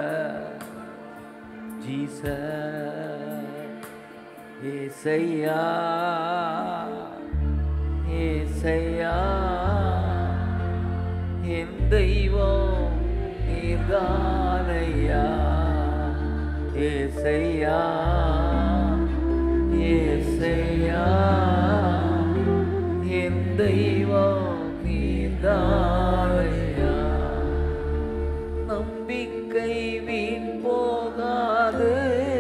Jesus ஏசையா ஏசையா என் தெய்வம் நீர்தானையா ஏசையா ஏசையா என் தெய்வம் நீர்தானையா நம்பிக்கை வீண் போகாது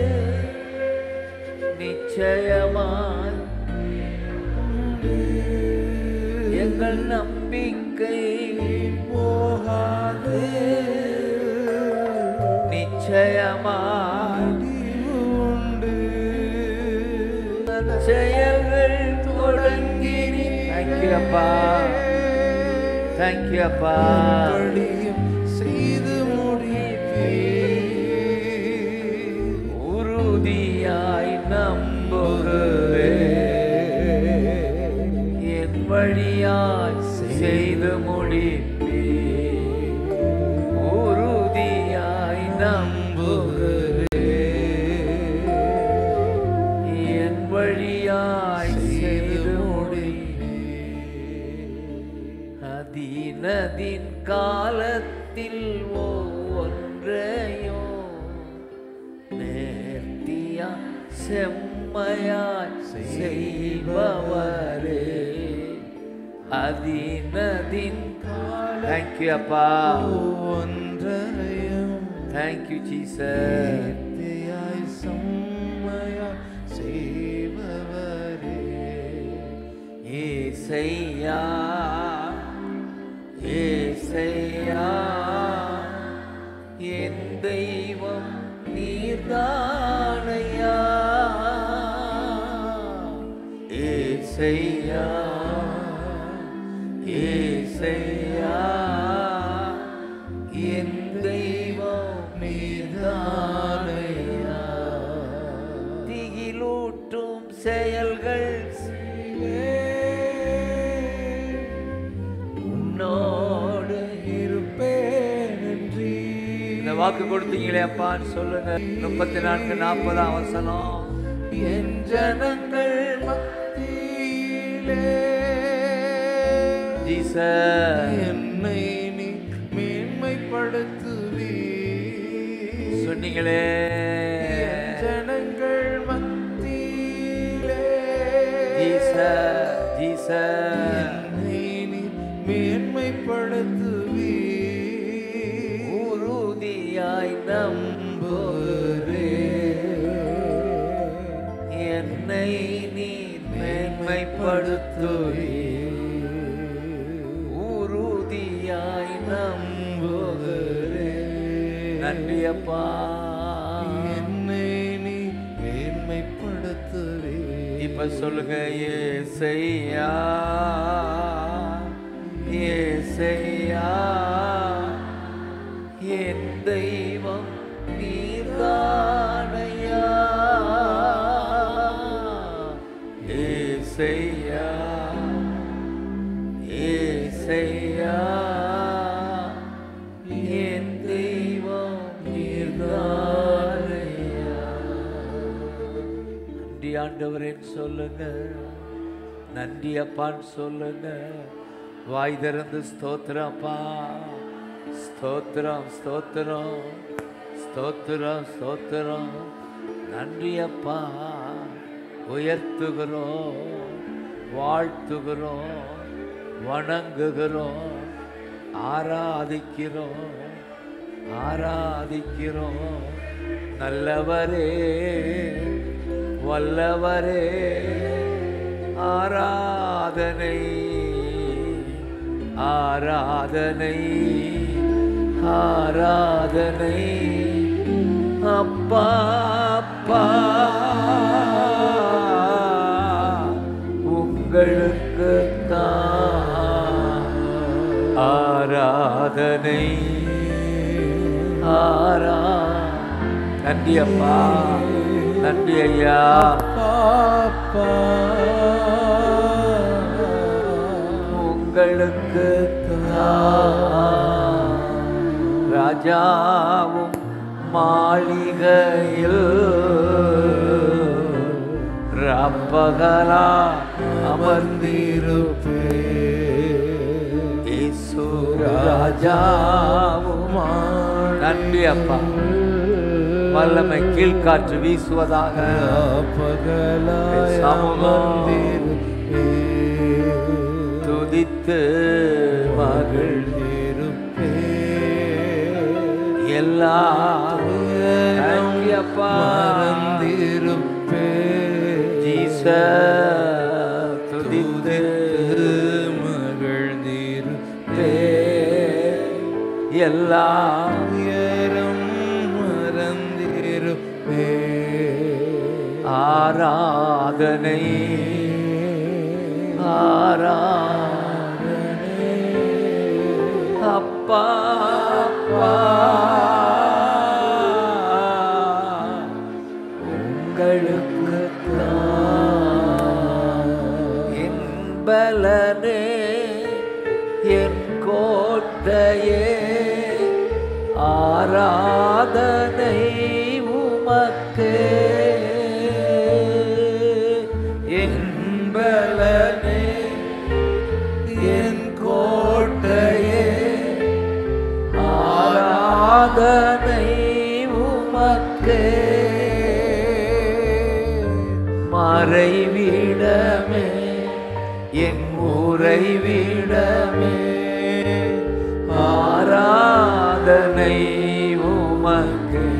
நிச்சயமாய் எங்கள் நம்பிக்கை வீண் போகாது நிச்சயமாய் உண்டு செயல்கள் தொடங்கி தேங்க்யூ அப்பா தேங்க்யூ அப்பா படியும் செய்து முடிப்பே உறுதியாய் நம்புகிறே என் வழியாய் செய்து முடிப்பே உறுதியாய் நம்புகிறே என் வழியாய் செய்து முடிப்பே அதினதின் காலத்தில் ஒவ்வொன்றையோ நேர்த்தியா செம்மையாய் செய்பவரே அதினதின் தேங்க்யூ அப்பா ஒன்றையும் தேங்க்யூ ஜீசஸ் நேர்த்தியாய் செம்மையாய் செய்பவரே ஏசையா ஏசையா என் தெய்வம் நீர்தானையா ஏசையா ஏசையா என் தெய்வம் நீர்தானையா திகிலூட்டும் செயல்கள் உன்னோடு இருப்பேன் என்று இந்த வாக்கு கொடுத்தீங்களே அப்பான்னு சொல்லுங்க முப்பத்தி நான்கு நாற்பதாம் வசனம் என் ஜனங்கள் மத்தியிலே ஜீசஸ் என்னை நீ மேன்மைப்படுத்துவீ சொன்னீங்களே என் ஜனங்கள் மத்தியிலே ஜீசஸ் ஜீசஸ் என்னை நீ மேன்மைப்படுத்துவீ உறுதியாய் நம்புகிறே என்னை நீ மேன்மைப்படுத்துவே உறுதியாய் நம்புகிறே நன்றி அப்பா என்னை நீ மேன்மைப்படுத்துவே இப்ப சொல்லுங்க ஏசையா ஏசையா என் தெய்வம் நீர்தானையா ஏசையா ஏசையா என் தெய்வம் நீர்தானையா நன்றி ஆண்டவரேன்னு சொல்லுங்க நன்றி அப்பான்னு சொல்லுங்க வாய் திறந்து ஸ்தோத்திரம் அப்பா ஸ்தோத்திரம் ஸ்தோத்திரம் ஸ்தோத்திரம் ஸ்தோத்திரம் நன்றி அப்பா உயர்த்துகிறோம் வாழ்த்துகிறோம் வணங்குகிறோம் ஆராதிக்கிறோம் ஆராதிக்கிறோம் நல்லவரே வல்லவரே ஆராதனை ஆராதனை ஆராதனை அப்பா அப்பா உங்களுக்கு ஆராதனை ஆரா நன்றி அப்பா நன்றி ஐயா பாப்பா உங்களுக்கு தான் ராஜாவும் மாளிகையில் ரப்பகலா அமர்ந்திருப்பே இயேசு ராஜாவும் நன்றி அப்பா வல்லமை கீழ்காற்று வீசுவதாக சமூகம் துதித்து மகிழ் எல்லா நன்றி அப்பா ஜீச துதித்து மகிழ்ந்திருப்பே எல்லா ஆராதனை ஆராதனை அப்பா அப்பா உங்களுக்கு என் பலனே என் கோட்டையே ஆராதனை உமக்கே என் பலனே என் கோட்டையே ஆராதனை உமக்கே மறைவிடமே என் உறைவிடமே ஆராதனை உமக்கே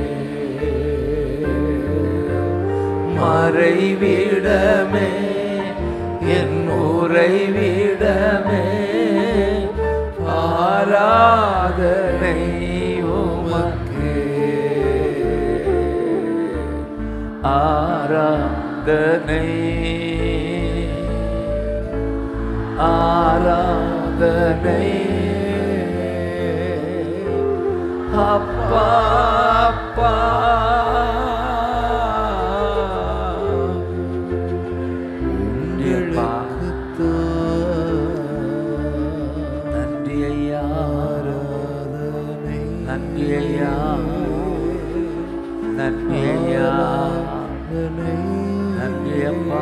மறைவிடமே என் உறைவிடமே ஆராதனை உமக்கே ஆராதனை ஆராதனை அப்பா அப்பா உண்டியப்பா. நன்றி ஐயா நன்றி ஐயா நன்றி ஐயா நன்றி அப்பா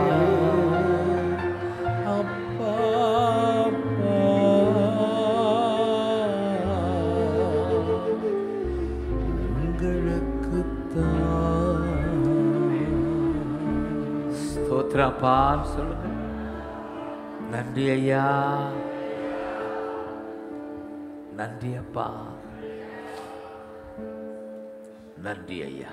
ஸ்தோத்திரப்பான்னு சொல்லுங்க நன்றி ஐயா நன்றி அப்பா நன்றி ஐயா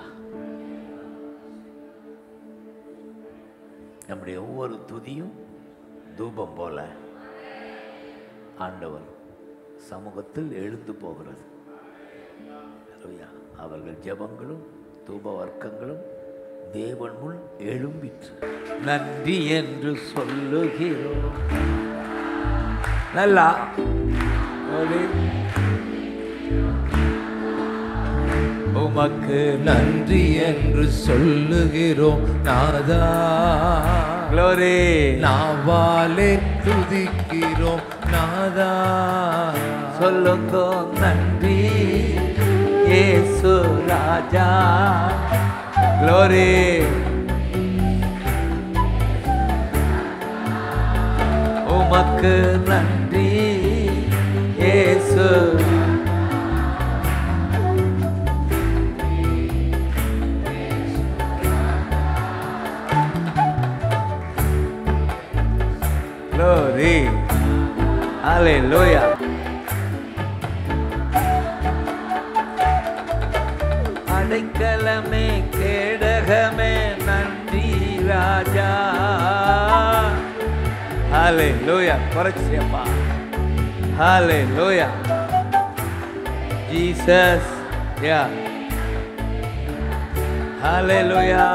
நம்முடைய ஒவ்வொரு துதியும் தூபம் போல ஆண்டவர் சமூகத்தில் எழுந்து போகிறது ஹalleluya. அவர்கள் ஜெபங்களும் தூப வர்க்கங்களும் தேவன் முன் எழும்பிற்று நன்றி என்று சொல்லுகிறோம் நல்லா ஒரு உமக்கு நன்றி என்று சொல்லுகிறோம் நாதா க்ளோரி நாவாலே துதிக்கிறோம் நாதா சொல்லுங்க நன்றி இயேசு ராஜா க்ளோரி உமக்கு நன்றி இயேசு Glory. Hallelujah. அடைக்கலமே கேடகமே நன்றி ராஜா ஹாலே லோயா குறைச்சியப்பா ஹாலே லோயா ஜீசஸ் யா ஹாலே லோயா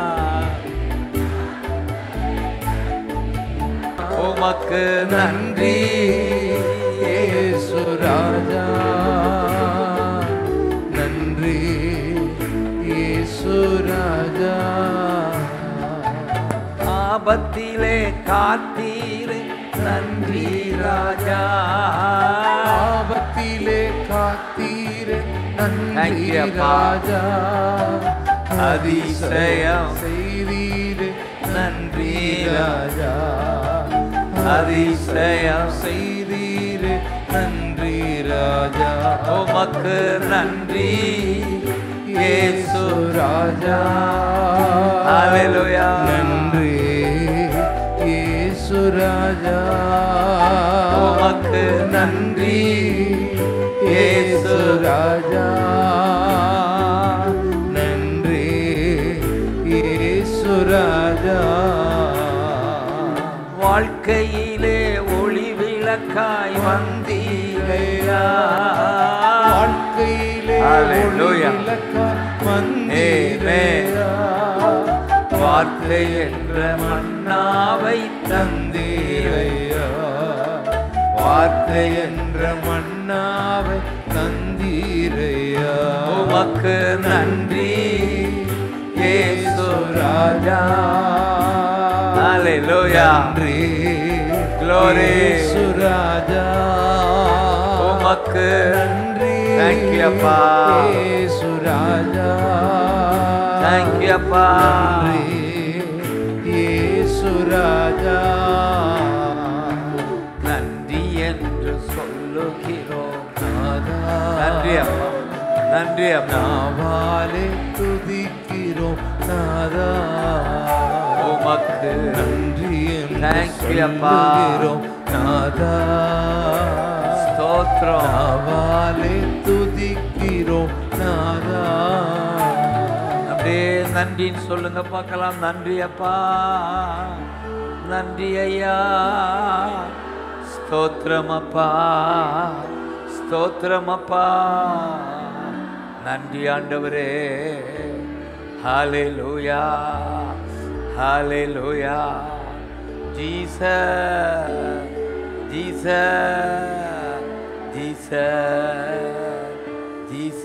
உமக்கு நன்றி இயேசு ராஜா நன்றி இயேசு ராஜா ஆபத்திலே காத்தீரே நன்றி ராஜா ஆபத்திலே காத்தீரே நன்றி நன்றி you, அப்பா. ராஜா அதிசயம் செய்தீரே நன்றி ராஜா அதிசயம் செய்தீரே நன்றி ராஜா உமக்கு நன்றி இயேசு ராஜா Hallelujah. நன்றி இயேசு ராஜா உமக்கு நன்றி இயேசு ராஜா நன்றி இயேசு ராஜா வாழ்க்கையிலே ஒளி விளக்காய் வந்தீரையா வாழ்க்கையிலே Hallelujah. ஒளிவிளக்காய் வந்தீரையா. வார்த்தை என்ற மன்னாவை தந்தீரையா வார்த்தை என்ற மன்னாவை தந்தீரையா உமக்கு நன்றி இயேசு ராஜா Hallelujah. நன்றி Glory. இயேசு ராஜா உமக்கு நன்றி Thank you, அப்பா. இயேசு ராஜா Thank you, அப்பா. நன்றி இயேசு ராஜா நன்றி என்று சொல்லுகிறோம் நாதா. நன்றி அப்பா நன்றி அப்பா நாவாலே துதிக்கிறோம் நாதா உமக்கு நன்றி என்று Thank you, அப்பா. சொல்லுகிறோம் நாதா ஸ்தோத்திரம் நாவாலே துதிக்கிறோம் நாதா அப்படியே நன்றின்னு சொல்லுங்க பார்க்கலாம் நன்றி அப்பா நன்றி ஐயா ஸ்தோத்திரம் அப்பா ஸ்தோத்திரம் அப்பா நன்றி ஆண்டவரே ஹாலே லூயா ஹாலே லூயா ஜீச ஜீச ஜீச ஜீச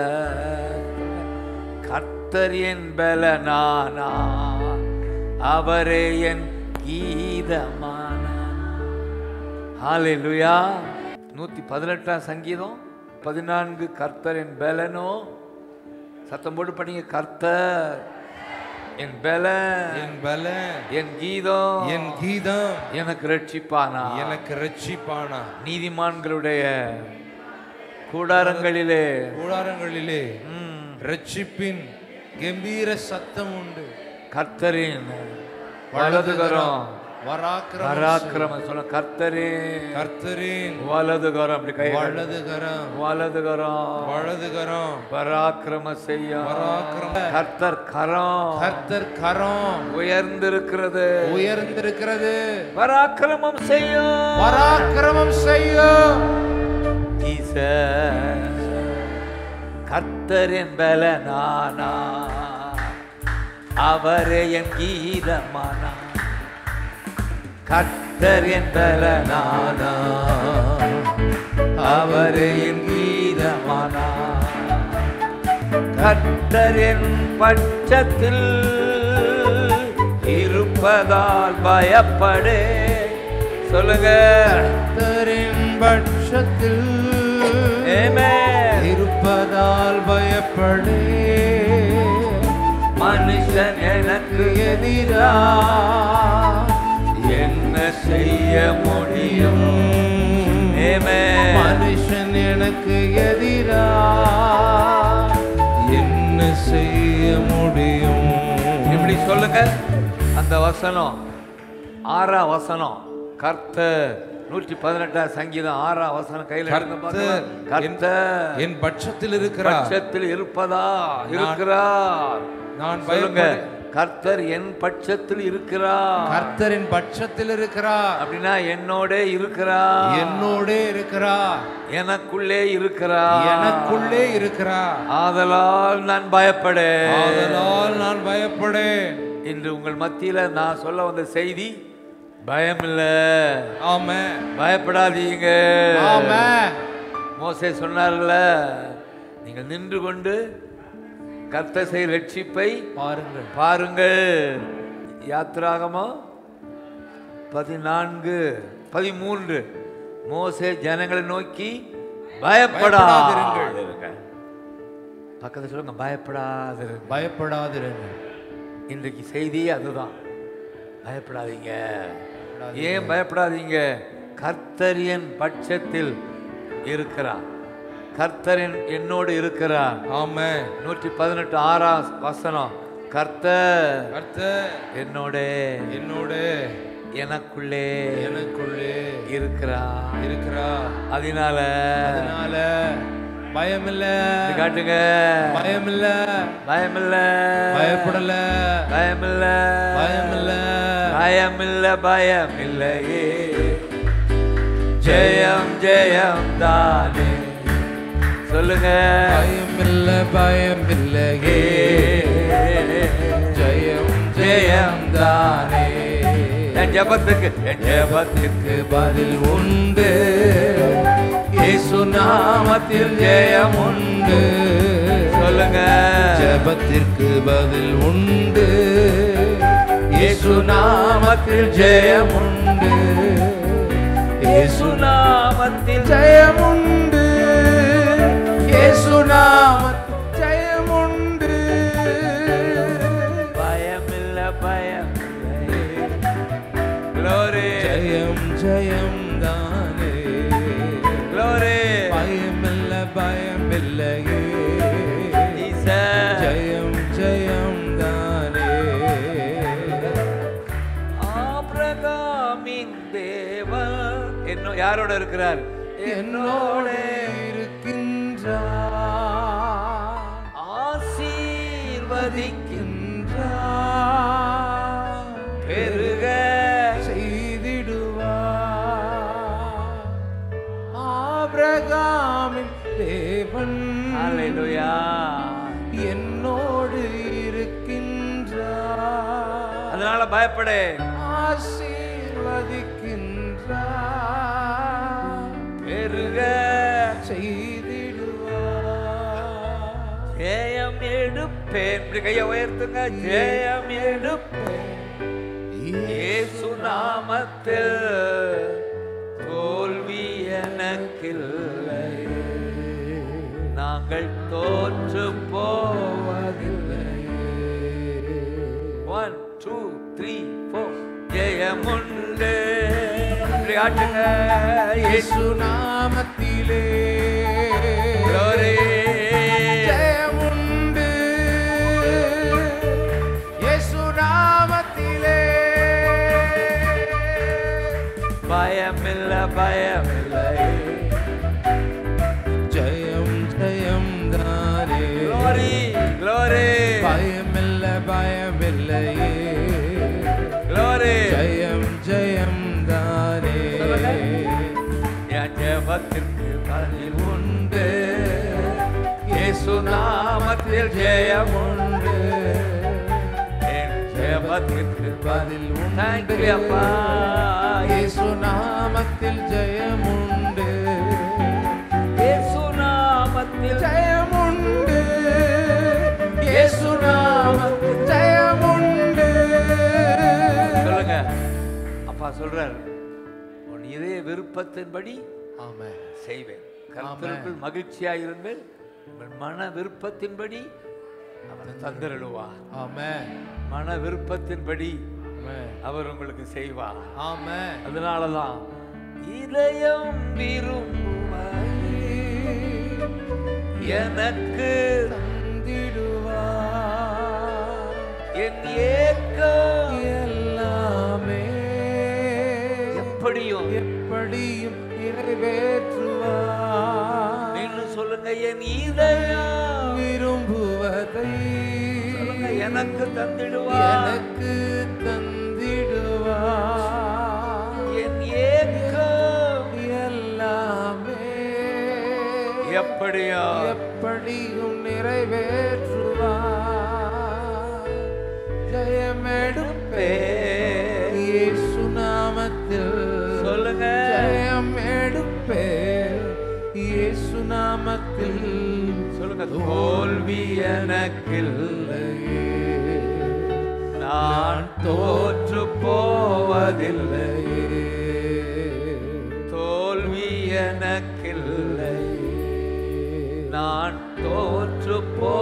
கர்த்தர் என் பலனானா அவரே என் கீதமானா ஹalleluya நூற்றி பதினெட்டாம் சங்கீதம் பதினான்கு கர்த்தர் என் பலனோ சத்தம் போட்டு படிங்க கர்த்தர் என் பலன் என் பல என் கீதம் என் கீதம் எனக்கு ரட்சிப்பானா எனக்கு ரட்சிப்பானா நீதிமான்களுடைய கூடாரங்களிலே கூடாரங்களிலே ம், ரட்சிப்பின் கம்பீர சத்தம் உண்டு கர்த்தரின் வலதுகரம் வராக்கிரம பராக்கிரம சொல்ல கர்த்தரே கர்த்தரின் வலதுகரம் அப்படி கை வலதுகரம் வலதுகரம் வலதுகரம் பராக்கிரம செய்யும் பராக்கிரம கர்த்தர் கரம் கர்த்தர் கரம் உயர்ந்திருக்கிறது உயர்ந்திருக்கிறது பராக்கிரமம் செய்யும் பராக்கிரமம் செய்யும் ஜீசஸ் கர்த்தரின் பலனானா அவரே என் கீதமானா கர்த்தரின் பலனானா அவரே என் கீதமானா கர்த்தரின் பட்சத்தில் இருப்பதால் பயப்படே சொல்லுங்க கர்த்தரின் பட்சத்தில் Amen. இருப்பதால் பயப்படே மனுஷன் எனக்கு எதிரா என்ன செய்ய முடியும் Amen. மனுஷன் எனக்கு எதிரா என்ன செய்ய முடியும் இப்படி சொல்லுங்க அந்த வசனம் ஆறாம் வசனம் கர்த்தர் நூற்றி பதினெட்டாம் சங்கீதம் ஆறாம் வசனம் கையில் எடுங்க பார்க்கலாம். கர்த்தர் என்- கர்த்தர் என் பட்சத்தில் இருக்கிறார் பட்சத்தில் இருப்பதா இருக்கிறார் நான் சொல்லுங்க பயப்பட கர்த்தர் என் பட்சத்தில் இருக்கிறார் கர்த்தரின் பட்சத்தில் இருக்கிறார் அப்படின்னா என்னோட இருக்கிறார் என்னோடே இருக்கிறார் எனக்குள்ளே இருக்கிறார் எனக்குள்ளே இருக்கிறார் ஆதலால் நான் பயப்படேன் ஆதலால் நான் பயப்படேன் இன்று உங்கள் மத்தியில நான் சொல்ல வந்த செய்தி பயம் இல்ல ஆமே பயப்படாதீங்க ஆமே மோசே சொன்னார்ல நீங்கள் நின்று கொண்டு கர்த்தர் செய் ரட்சிப்பை பாருங்கள் பாருங்கள் யாத்ராகமோ பதினான்கு பதிமூன்று மோசே ஜனங்களை நோக்கி பயப்படாதிருங்கள் பக்கத்துல சொல்லுங்க பயப்படாது பயப்படாதிருங்கள் இன்றைக்கு செய்தியே அதுதான் பயப்படாதீங்க ஏன் பயப்படாதீங்க கர்த்தரியன் பட்சத்தில் இருக்கிறார் கர்த்தரின் என்னோடு இருக்கிறார் ஆமென் நூற்றி பதினெட்டு ஆறாம் வசனம் கர்த்தர் கர்த்தர் என்னோட என்னோட எனக்குள்ளே எனக்குள்ளே இருக்கிறார் இருக்கிறா அதனால அதனால பயமில்ல இது காட்டுங்க பயமில்ல பயமில்ல பயப்படல பயமில்ல பயமில்ல பயமில்ல பயமில்லையே ஜெயம் ஜெயம் தானே சொல்லுங்க பயமில்ல பயமில்லையே ஜெயம் ஜெயம் தானே என் ஜெபத்துக்கு என் ஜெபத்துக்கு பதில் உண்டு இயேசு நாமத்தில் ஜெயம் உண்டு சொல்லுங்க ஜெபத்திற்கு பதில் உண்டு இயேசு நாமத்தில் ஜெயம் உண்டு இயேசு நாமத்தில் ஜெயம் உண்டு இயேசு நாமத்தில் ஜெயம் உண்டு பயமில்ல பயமில்லையே Glory, ஜெயம் ஜெயம் தானே glory. பயமில்ல பயமில்லையே Jesus. ஜெயம் ஜெயம் தானே ஆபிரகாமின் தேவன் என்ன யாரோட இருக்கிறார் என்னோட இருக்கின்றார் ஆசீர்வதிக்கின்றார் பெருக செய்திடுவார் ஆபிரகாமின் தேவன் ஹalleluya என்னோடு இருக்கின்றார் அதனால பயப்படு ஆசீர்வதிக்கின்றார் பெருக செய்திடுவார் ஜெயம் எடுப்பேன் இப்படி கையை உயர்த்துங்க ஜெயம் எடுப்பேன் இயேசு நாமத்தில் தோல்வி எனக்கில்லை நாங்கள் தோற்று போவதில்லை ஒன் டூ த்ரீ ஃபோர் ஜெயமுண்டு இப்படி ஆட்டுங்க இயேசு இயேசு நாமத்திலே Glory. ஜெயமுண்டு இயேசு நாமத்திலே பயமில்ல பயமில்லை ஜெயம் ஜெயம் தானே Glory, glory, பயமில்ல பயமில்லையே glory. ஜெயம் ஜெயம் தானே என் ஜெபத்திற்கு பதில் உண்டு இயேசு நாமத்தில் ஜெயம் உண்டு என் ஜெபத்திற்கு பதில் Thank உண்டு you, அப்பா. இயேசு நாமத்தில் ஜெயம் உண்டு இயேசு நாமத்தில் ஜெயம் உண்டு இயேசு நாமத்தில் ஜெயம் உண்டு சொல்லுங்க அப்பா சொல்றாரு உன் இதய விருப்பத்தின்படி ஆமென் செய்வேன் கர்த்தருக்குள் மகிழ்ச்சியாக இருங்கள் உங்கள் மன விருப்பத்தின்படி அவர் தந்தருளுவார் ஆமென் மன விருப்பத்தின்படி ஆமென் அவர் உங்களுக்கு செய்வார் ஆமென் அதனாலதான் இதயம் விரும்புவது எனக்கு தந்திடுவார் என் ஏக்கம் எல்லாமே எப்படியும் எப்படியும் நிறைவேற்றுவார் நீங்களும் சொல்லுங்க என் இதயம் விரும்புவதை சொல்லுங்க, எனக்கு தந்திடுவார் எனக்கு தந்திடுவார் என் ஏக்கம் எல்லாமே எப்படியோ எப்படியும் நிறைவேற்றுவார் ஜெயமெடுப்பே இயேசு நாமத்தில் சொல்லுங்க. ஜெயம் எடுப்பே இயேசு நாமத்தில் சொல்லுங்க தோல்வி எனக்கில்லை நான் தோற்று போவதில்லை தோல்வி எனக்கில்லை நான் தோற்று போ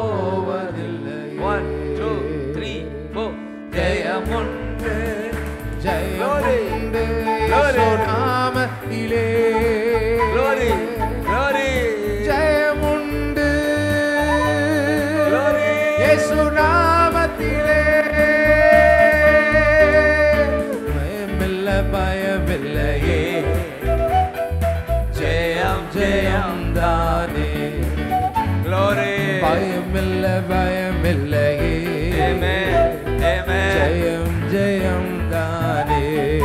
இயேசு நாமத்திலே பயமில்ல பயமில்லையே ஜெயம் ஜெயம் தானே Glory. பயமில்ல பயமில்லையே Amen. Amen. ஜெயம் ஜெயம் தானே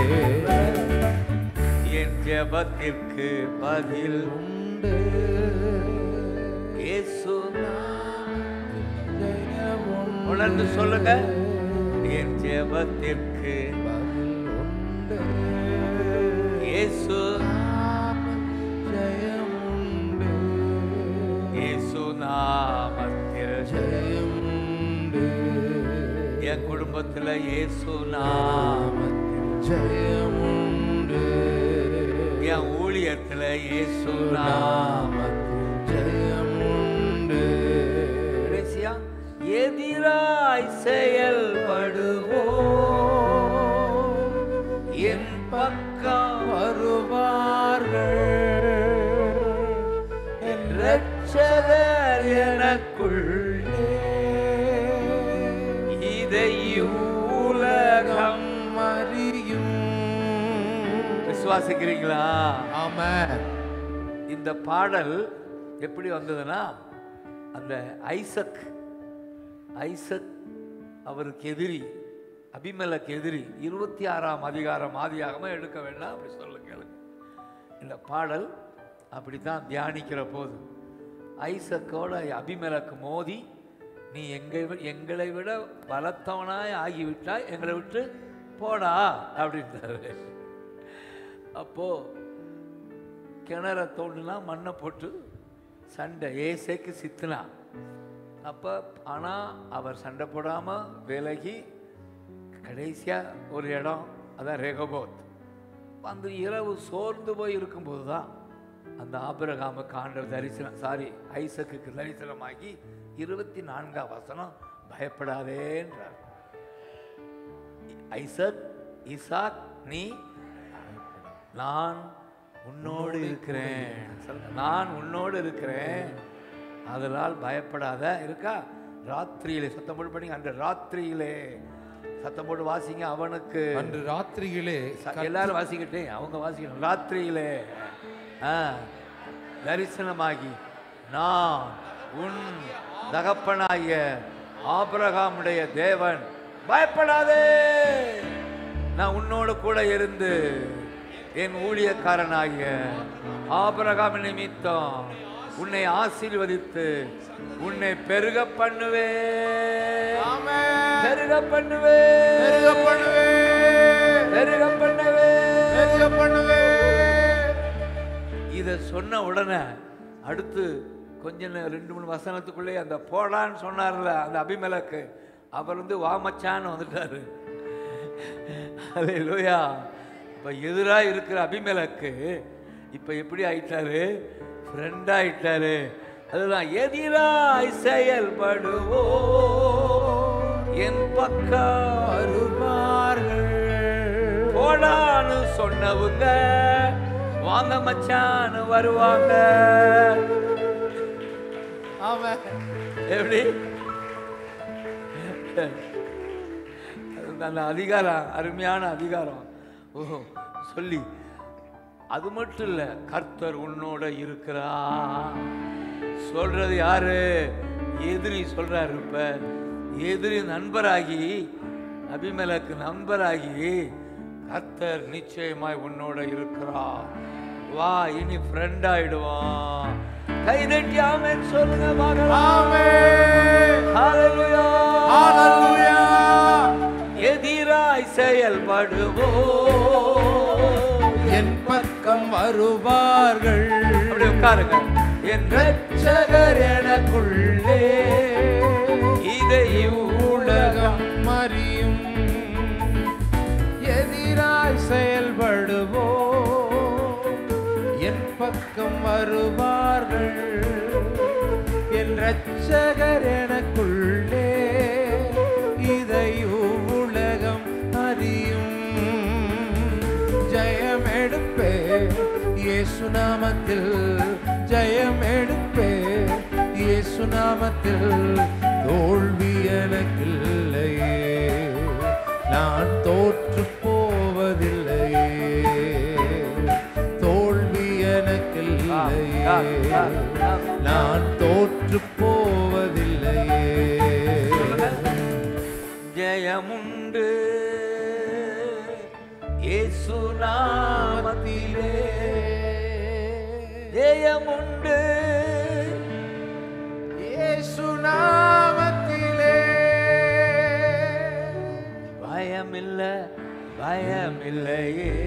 என் ஜெபத்திற்கு பதில் உண்டு இயேசு ஜெயம் உண்டு. உணர்ந்து சொல்லுங்க என் ஜெபத்திற்கு பதில் உண்டு இயேசு ஜெயம் உண்டு இயேசு நாமத்தில் ஜெயம் உண்டு என் குடும்பத்துல இயேசு நாமத்தில் ஜெயம் உண்டு என் ஊழியத்துல இயேசு நாமத்தில் ஜெயம் உண்டு கடைசியா எதிராய் செயல்படுவோ என் பக்கம் வருவார்கள் என் ரட்சகர் எனக்குள்ளே இதை உலகம் அறியும் விசுவாசிக்கிறீங்களா ஆமென் இந்த பாடல் எப்படி வந்ததுன்னா அந்த ஐசக் ஐசக் அவருக்கு எதிரி அபிமலக்கு எதிரி இருபத்தி ஆறாம் அதிகாரம் ஆதியாகம எடுக்க வேண்டாம் அப்படி சொல்ல கேளுங்க இந்த பாடல் அப்படி தான் தியானிக்கிற போது ஐசக்கோட அபிமலக்கு மோதி நீ எங்களை வி- எங்களை விட பலத்தவனாய் ஆகிவிட்டாய் எங்களை விட்டு போடா அப்படின்றாரு அப்போ கிணற தோண்டுனா மண்ணை போட்டு சண்டை ஏசைக்கு சித்துனா அப்போ ஆனால் அவர் சண்டை போடாமல் விலகி கடைசியாக ஒரு இடம் அதான் ரெகபோத் அந்த இரவு சோர்ந்து போய் இருக்கும்போது தான் அந்த ஆபிரகாமுக்கு ஆண்டவர் தரிசனம் சாரி ஐசக்குக்கு தரிசனமாகி இருபத்தி நான்காம் வசனம் பயப்படாதேன்றார் ஐசக் இசாக் நீ நான் உன்னோடு இருக்கிறேன் சொல்லுங்க. நான் உன்னோடு இருக்கிறேன் அதனால் பயப்படாத இருக்கா ராத்திரியிலே சத்தம் போட்டு பண்ணி அந்த ராத்திரியிலே சத்தம் போட்டு வாசிங்க அவனுக்கு அன்று ராத்திரியிலே ச- எல்லாரும் வாசிக்கிட்டே அவங்க வாசிக்கணும் ராத்திரியிலே ஆ, தரிசனமாகி நான் உன் தகப்பனாகிய ஆபிரகாமுடைய தேவன் பயப்படாதே நான் உன்னோடு கூட இருந்து என் ஊழியக்காரனாகிய ஆபிரகாம் நிமித்தம் உன்னை ஆசீர்வதித்து உன்னை பெருக பண்ணுவே பெருக பண்ணுவே பெருக பண்ணுவே பெருக பண்ணுவே பெருக பண்ணுவே இதை சொன்ன உடனே அடுத்து கொஞ்ச நே- ரெண்டு மூணு வசனத்துக்குள்ளே அந்த போடான்னு சொன்னார்ல அந்த அபிமலக்கு அவர் வந்து வாமச்சான்னு வந்துட்டாரு அதே லோயா இப்போ எதிராக இருக்கிற அபிமலக்கு இப்போ எப்படி ஆயிட்டாரு ஃப்ரெண்ட் ஆயிட்டாரு அதுதான் எதிராய் செயல்படுவோ என் பக்கம் வருவார்கள் போடான்னு சொன்னவங்க வாங்க மச்சான்னு வருவாங்க அவன் எப்படி அது அந்த அதிகாரம் அருமையான அதிகாரம் ஓ சொல்லி அது மட்டும் இல்ல கர்த்தர் உன்னோட இருக்கிறா சொல்றது யாரு எதிரி சொல்றாரு இப்ப எதிரி நண்பராகி அபிமலக்கு நண்பராகி கர்த்தர் நிச்சயமாய் உன்னோட இருக்கிறா வா இனி ஃப்ரெண்ட் ஆயிடுவான் கைதட்டி ஆமென் சொல்லுங்க பார்க்கலாம் ஆமென். ஹalleluya ஹalleluya எதிராய் செயல்படுவோ என் பக்கம் வருவார்கள் அப்படி உட்காருங்க என் ரட்சகர் எனக்குள்ளே இதை உலகம் அறியும் எதிராய் செயல்படுவோ என் பக்கம் வருவார்கள் என் ரட்சகர் எனக்குள்ளே இதை உலகம் அறியும் ஜெயம் எடுப்பே இயேசு நாமத்தில் ஜெயம் எடுப்பே இயேசு நாமத்தில் தோல்வி ஜெயமுண்டு இயேசு நாமத்திலே ஜெயமுண்டு இயேசு நாமத்திலே பயமில்ல பயமில்லையே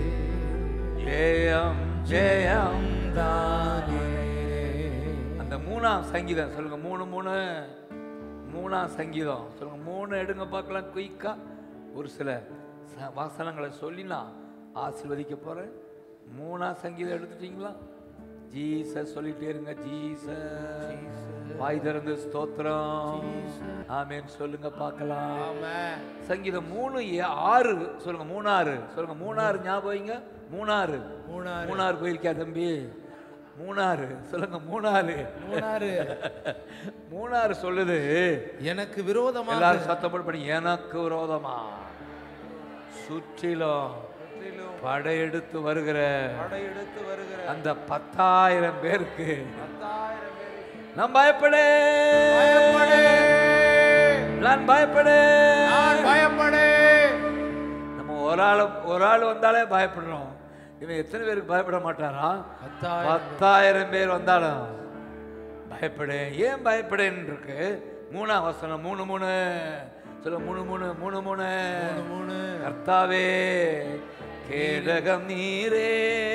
ஜெயம் ஜெயம் தானே அந்த மூணாம் சங்கீதம் சொல்லுங்க மூணு மூணு மூணாம் சங்கீதம் சொல்லுங்க மூணு எடுங்க பார்க்கலாம் குயிக்கா ஒரு சில ச- வசனங்களை சொல்லி நான் ஆசீர்வதிக்க போறேன் மூணாம் சங்கீதம் எடுத்துட்டீங்களா ஜீசஸ் சொல்லிட்டே இருங்க ஜீசஸ் வாய் திறந்து ஸ்தோத்திரம் ஆமென் சொல்லுங்க பார்க்கலாம் ஆமென் சங்கீதம் மூணு ஏ- ஆறு சொல்லுங்க மூணாறு சொல்லுங்க மூணாறு ஞாபகம் வைங்க மூணாறு மூணாறு. மூணாறு போயிருக்கியா தம்பி மூணாறு சொல்லுங்க மூணாறு மூணாறு மூணாறு சொல்லுது எனக்கு விரோதமாக எல்லாரும் சத்தம் போட்டு பண்ணி எனக்கு விரோதமா சுற்றிலும் படையெடுத்து வருகிற படையெடுத்து வருகிற அந்த பத்தாயிரம் பேருக்கு பத்தாயிரம் பேருக்கு நான் பயப்படே பயப்படே நான் பயப்படே நான் பயப்படே நம்ம ஒரு ஆள் ஒரு ஆள் வந்தாலே பயப்படுறோம் இவன் எத்தனை பேருக்கு பயப்பட மாட்டாரா பத்தாயிரம் பத்தாயிரம் பேர் வந்தாலும் பயப்படேன் ஏன் பயப்படேன்னு இருக்கு மூணாம் வசனம் மூணு மூணு சொல்ல மூணு மூணு மூணு மூணு மூணு மூணு கர்த்தாவே கேடகம் நீரே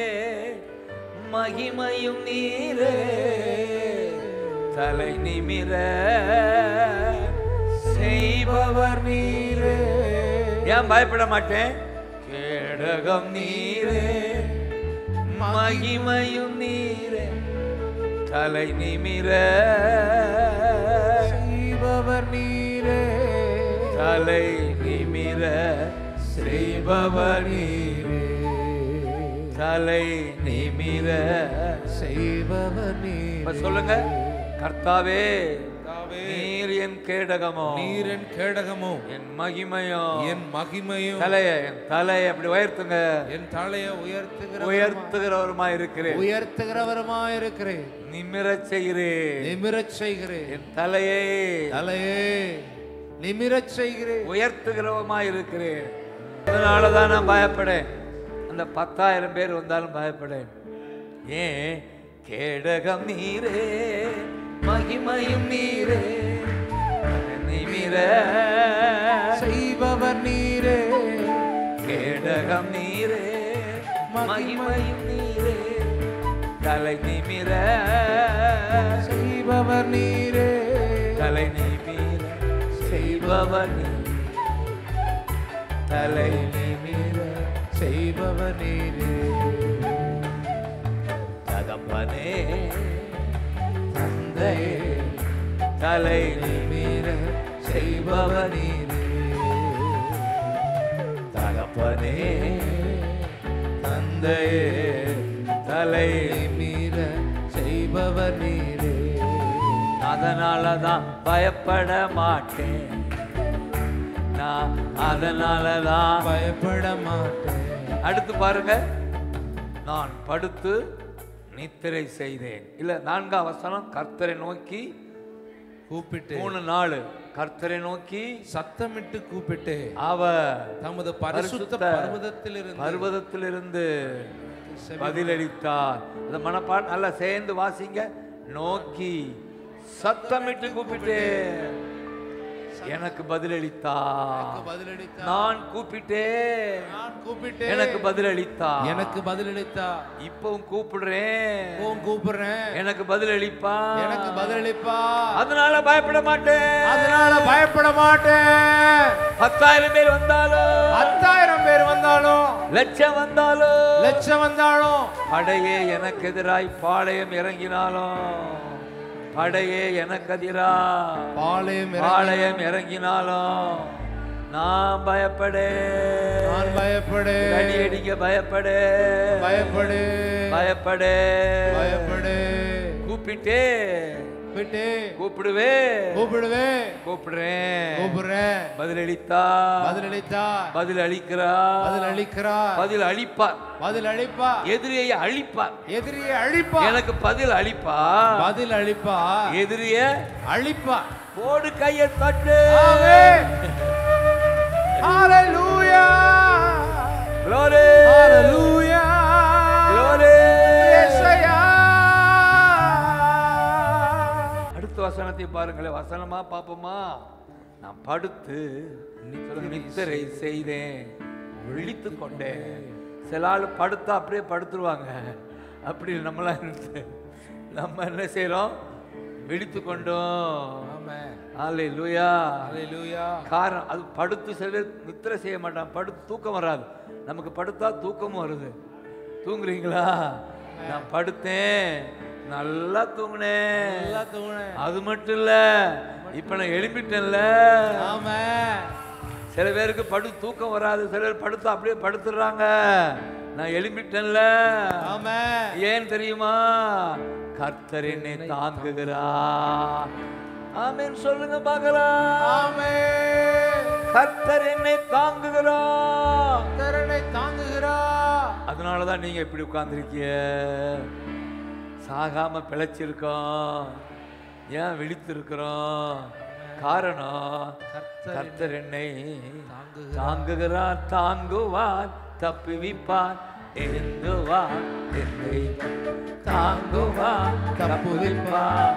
மகிமையும் நீரே தலை நிமிர செய்பவர் நீரே ஏன் பயப்பட மாட்டேன் கேடகம் நீரே மகிமையும் நீரே தலை நிமிர செய்பவர் நீரே தலை நிமிர செய்பவர் நீரே தலை நிமிர செய்பவர் இப்ப நீரே சொல்லுங்க கர்த்தாவே கர்த்தாவே, நீர் என் கேடகமோ நீரின் கேடகமோ என் மகிமையோ என் மகிமையும் தலைய என் தலையை அப்படி உயர்த்துங்க என் தலையை உயர்த்துகிற உயர்த்துகிறவருமா இருக்கிறேன் உயர்த்துகிறவருமாய் இருக்கிறேன் நிமிரச் செய்கிறேன் நிமிரச் செய்கிறேன் என் தலையை தலையே நிமிரச் செய்கிறேன் உயர்த்துகிறவருமா இருக்கிறேன் அதனால தான் நான் பயப்படேன் அந்த பத்தாயிரம் பேர் வந்தாலும் பயப்படேன் ஏன் கேடகம் நீரே மகிமையும் நீரே நிமிர செய்பவர் நீரே கேடகம் நீரே மகிமையும் நீரே தலை நிமிர செய்பவர் நீரே தலை நிமிர செய்பவர் நீ தலை நிமிர செய்பவர் நீரே தகப்பனே தந்தையே தலை நிமிர செய்பவர் நீரே தகப்பனே தந்தையே தலை மீற செய்பவர் நீரே அதனால தான் பயப்பட மாட்டேன் நான் அதனால தான் பயப்பட மாட்டேன் அடுத்து பாருங்க நான் படுத்து நித்திரை செய்தேன் இல்ல நான்காம் வசனம் கர்த்தரை நோக்கி கூப்பிட்டு மூணு நாள் கர்த்தரை நோக்கி சத்தமிட்டு கூப்பிட்டு அவர் தமது பரிசுத்த பரிசுத்த பர்வதத்திலிருந்து பர்வதத்திலிருந்து செவி- பதிலளித்தார் அந்த மனப்பாட் நல்லா சேர்ந்து வாசிங்க நோக்கி சத்தமிட்டு கூப்பிட்டு எனக்கு பதிலளித்தார் பதிலளித்தார் நான் கூப்பிட்டேன் நான் கூப்பிட்டேன் எனக்கு பதிலளித்தார் எனக்கு பதிலளித்தா இப்பவும் கூப்பிடுறேன் உன் கூப்பிடுறேன் எனக்கு பதிலளிப்பா எனக்கு பதிலளிப்பா அதனால பயப்பட மாட்டேன் அதனால பயப்பட மாட்டேன் பத்தாயிரம் பேர் வந்தாலும் பத்தாயிரம் பேர் வந்தாலும் லட்சம் வந்தாலும் லட்சம் வந்தாலும் படையே எனக்கு எதிராய் பாளையம் இறங்கினாலும் படையே எனக்கு எதிரா பாளையம் இறங்கி பாளையம் இறங்கினாலும் நான் பயப்படே நான் பயப்படு அடி அடிக்க பயப்படே பயப்படு பயப்படே பயப்படு கூப்பிட்டே விட்டு கூப்பிடுவே கூப்பிடுவேன் கூப்பிடுறேன் கூப்பிடுறேன் பதிலளித்தா பதிலளித்தா பதில் அளிக்கிறா பதில் அளிக்கிறார் பதில் அளிப்பார் பதில் அளிப்பா எதிரியை அழிப்பார் எதிரியை அழிப்பா எனக்கு பதில் அளிப்பா பதில் அளிப்பா எதிரிய அழிப்பா போடு கையை தட்டு ஆமென். Hallelujah. Glory. Hallelujah. Glory. இயேசையா. அடுத்த வசனத்தை பாருங்களேன் வசனமா பாப்போமா நான் படுத்து சொல்லுங்க, நித்திரை செய்தேன் விழித்து கொண்டேன் சில ஆள் படுத்தா அப்படியே படுத்துருவாங்க அப்படி நம்மளாம் இருந்து நம்ம என்ன செய்றோம் விழித்து கொண்டோம் Amen. ஆலே லூயா Hallelujah. காரணம் அது படுத்து சில பேர் நித்திரை செய்ய மாட்டான் படுத்து தூக்கம் வராது நமக்கு படுத்தா தூக்கமும் வருது தூங்குறீங்களா நான் படுத்தேன் நல்லா தூங்குனேன் நல்லா தூங்குனேன். அது மட்டும் இல்ல இப்ப நான் எழுப்பிட்டேன்ல Amen. சில பேருக்கு படு தூக்கம் வராது சில பேர் படுத்தா அப்படியே படுத்துடுறாங்க நான் எழுப்பிட்டேன்ல Amen. ஏன் தெரியுமா கர்த்தர் என்னை தாங்குகிறா ஆமென் சொல்லுங்க பார்க்கலாம் Amen. கர்த்தர் என்னை தாங்குகிறா கர்த்தரனை தாங்குகிறார். அதனால தான் நீங்க இப்படி உட்கார்ந்துருக்கீங்க சாகாம பிழைச்சிருக்கோம் ஏன் விழித்திருக்கிறோம் காரணம் கர்த்தர் என்னை தாங்குகிறார் தாங்குவார் தப்புவிப்பார் எழுந்துவார் என்னை தாங்குவார் தப்புவிப்பார்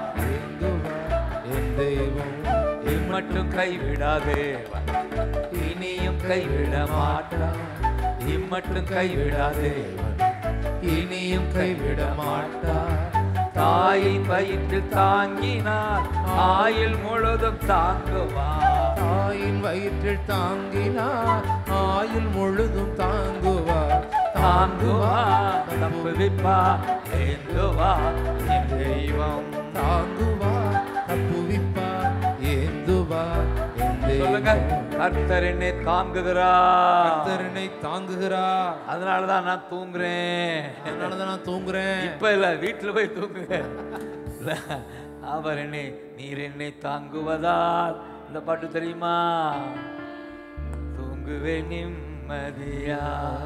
என் தெய்வம் இம்மட்டும் கைவிடாதே இனியும் கைவிட மாட்டான் இம்மட்டும் கைவிடாதே இனியும் கைவிட மாட்டார் தாயின் வயிற்றில் தாங்கினார் ஆயுள் முழுதும் தாங்குவார் தாயின் வயிற்றில் தாங்கினார் ஆயுள் முழுதும் தாங்குவார் தாங்குவார் தப்புவிப்பார் ஏந்துவார் என் தெய்வம் தாங்குவார் தப்புவிப்பார் ஏந்துவார் என் சொல்லுங்க தெய்வம். கர்த்தர் என்னை தாங்குகிறார் கர்த்தரனை தாங்குகிறார் அதனால தான் நான் தூங்குறேன் அதனாலதான் நான் தூங்குறேன் இப்ப இல்ல வீட்டுல போய் தூங்குங்க இல்ல, அவர் என்னை நீர் என்னை தாங்குவதால் இந்த பாட்டு தெரியுமா தூங்குவே நிம்மதியா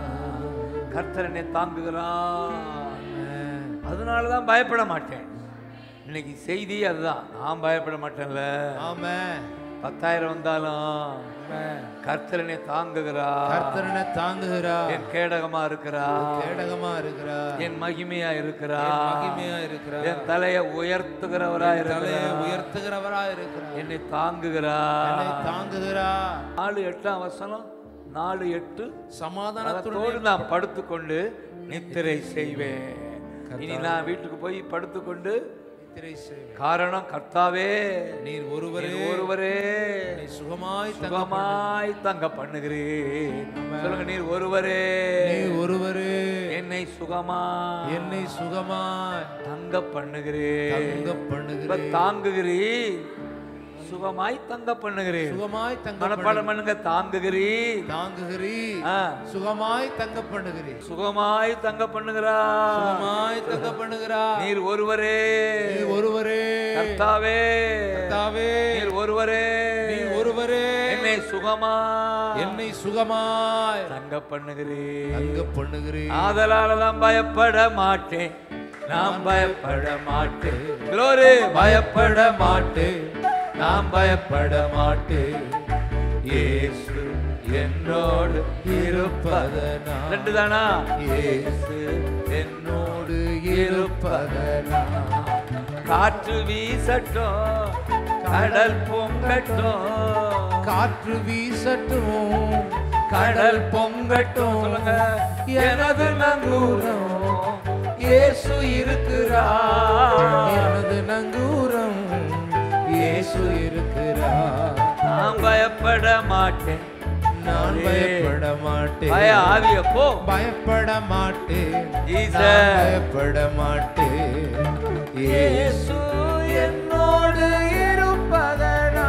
கர்த்தர் என்னை தாங்குகிறார் அதனாலதான் பயப்பட மாட்டேன் இன்னைக்கு செய்தி அதுதான் நான் பயப்பட மாட்டேன்ல ஆமென் பத்தாயிரம் வந்தாலும் ஆமென். கர்த்தர் என்னை தாங்குகிறார் கர்த்தரனை தாங்குகிறார் என் கேடகமா இருக்கிறார் கேடகமா இருக்கிறார் என் மகிமையா என் இருக்கிறார் மகிமையா இருக்கிறார் என் தலையை உயர்த்துகிறவரா தலையை இருக்கிறார் உயர்த்துகிறவரா இருக்கிறார் என்னை என்னை தாங்குகிறார் தாங்குகிறார் நாலு எட்டாம் வசனம் நாலு எட்டு சமாதானத்துடன் அதோடு நான் படுத்துக்கொண்டு நித்திரை செய்வேன் இனி நான் வீட்டுக்கு போய் படுத்துக்கொண்டு நித்திரை செய்வேன். காரணம் கர்த்தாவே நீர் ஒருவரே நீர் ஒருவரே என்னை சுகமாய் தங்க சுகமாய் தங்க பண்ணுகிறேன் சொல்லுங்க நீர் ஒருவரே நீர் ஒருவரே என்னை சுகமா என்னை சுகமாய் தங்க பண்ணுகிறேன் தங்க இப்ப பண்ணுகிறேன் தாங்குகிறீர் சுகமாய் தங்க பண்ணுகிறேன் சுகமாய் தங்க மனப்பாடம் பண்ணுங்க தாங்குகிறீர் தாங்குகிறீர் ஆ, சுகமாய் தங்க பண்ணுகிறீர் சுகமாய் தங்க பண்ணுகிறா சுகமாய் தங்க பண்ணுகிறார் நீர் ஒருவரே நீர் ஒருவரே கர்த்தாவே கர்த்தாவே நீர் ஒருவரே நீர் ஒருவரே என்னை சுகமா என்னை சுகமாய் தங்க பண்ணுகிறேன் தங்க பண்ணுகிறேன் ஆதலால தான் பயப்பட மாட்டேன் நான் பயப்பட மாட்டேன் Glory, பயப்பட மாட்டேன் நான் பயப்பட மாட்டேன் இயேசு என்னோடு இருப்பதனால் ரெண்டு தானா இயேசு என்னோடு இருப்பதனால் காற்று வீசட்டும் கடல் பொங்கட்டும் காற்று வீசட்டும் கடல் பொங்கட்டும் சொல்லுங்க எனது நங்கூரம் இயேசு இருக்கிறார் எனது நங்கூரம் இயேசு இருக்கிறார் நான் பயப்பட மாட்டேன் நான் பயப்பட மாட்டேன் பய ஆவிய போ பயப்பட மாட்டேன் Jesus. நான் பயப்பட மாட்டேன் இயேசு என்னோடு இருப்பதனா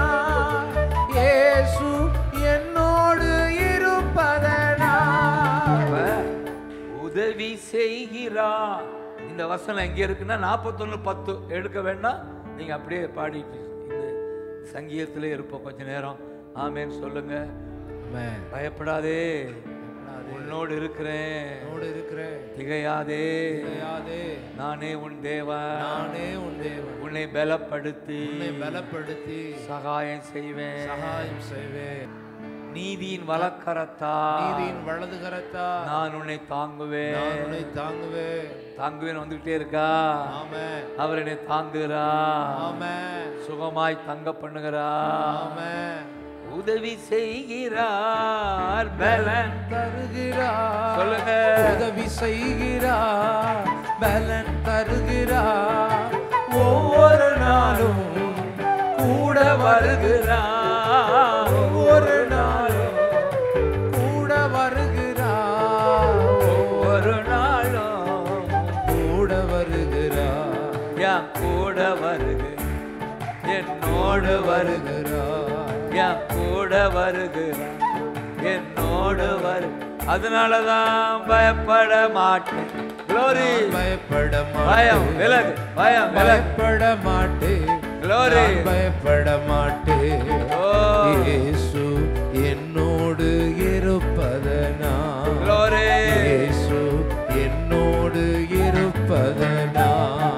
இயேசு என்னோடு இருப்பதனா அப்ப உதவி செய்கிறா இந்த வசனம் எங்க இருக்குன்னா நாற்பத்தொன்னு பத்து எடுக்க வேண்டாம் நீங்க அப்படியே பாடிட்டு இந்த சங்கீதத்திலே இருப்போம் கொஞ்ச நேரம் ஆமேன்னு சொல்லுங்க ஆமென். பயப்படாதே பயப்படாதே. உன்னோடு இருக்கிறேன் என்னோடு இருக்கிறேன் திகையாதே திகையாதே. நானே உன் தேவன் நானே உன் தேவன் உன்னை பலப்படுத்தி உன்னை பலப்படுத்தி சகாயம் செய்வேன் சகாயம் செய்வேன் நீதியின் வழக்கரத்தா நீதியின் வலது கரத்தா நான் உன்னை தாங்குவேன் நான் உன்னை தாங்குவேன் தாங்குவேன் வந்துகிட்டே இருக்கா ஆமென் அவர் என்னை தாங்குகிறா ஆமென் சுகமாய் தங்க பண்ணுகிறா ஆமென் உதவி செய்கிறார் பலன் தருகிறார் சொல்லுங்க உதவி செய்கிறார் பலன் தருகிறார் ஒவ்வொரு நாளும் கூட வருகிறார் ஒவ்வொரு நாளும் கூட வருகிறார் ஒவ்வொரு நாளும் கூட வருகிறார் என் கூட வருகு என்னோடு வருகு வருகிறார் என் கூட வருகிறார் என்னோடு வரு அதனாலதான் பயப்பட மாட்டேன் Glory. பயப்பட பயம் மாட்டேன் விலகு பயம் விலகு பயப்பட மாட்டேன் Glory. நான் பயப்பட மாட்டேன் ஓ. இயேசு என்னோடு இருப்பதனா Glory. இயேசு என்னோடு இருப்பதனா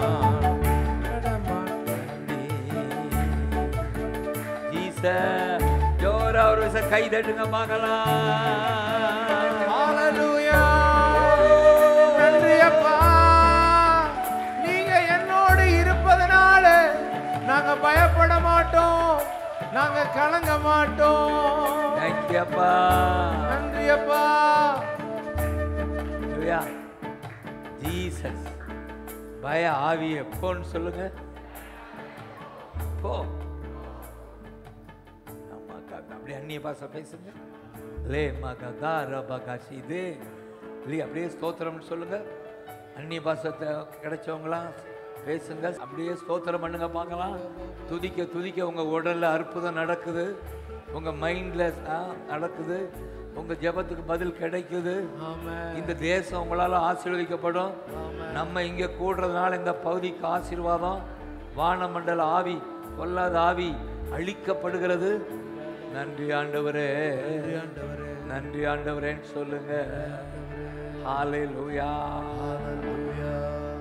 ஜீசஸ் ஜோரா ஒரு விஷயம் கை தட்டுங்க பார்க்கலாம் ஹalleluya நன்றி அப்பா நீங்க என்னோடு இருப்பதனால நாங்க பயப்பட மாட்டோம் நாங்க கலங்க மாட்டோம் தேங்க்யூ அப்பா நன்றி அப்பா ஹalleluya ஜீசஸ் பய ஆவி எப்போன்னு சொல்லுங்க போ ஆமா காக்கா அப்படியே அந்நிய பாச பேசுங்க லே மகதா ரபகாசி இது இல்லையா அப்படியே ஸ்தோத்திரம்னு சொல்லுங்க அந்நிய பாசத்தை கிடைச்சவங்களாம் பேசுங்க அப்படியே ஸ்தோத்திரம் பண்ணுங்க பார்க்கலாம் துதிக்க துதிக்க உங்க உடல்ல அற்புதம் நடக்குது உங்க மைண்ட்ல நடக்குது உங்க ஜெபத்துக்கு பதில் கிடைக்குது ஆமென் இந்த தேசம் உங்களால ஆசீர்வதிக்கப்படும் நம்ம இங்க கூடுறதுனால இந்த பகுதிக்கு ஆசீர்வாதம் வானமண்டல ஆவி கொல்லாத ஆவி அழிக்கப்படுகிறது நன்றி ஆண்டவரே ஆண்டவரே நன்றி ஆண்டவரேன்னு சொல்லுங்க ஹalleluya ஹalleluya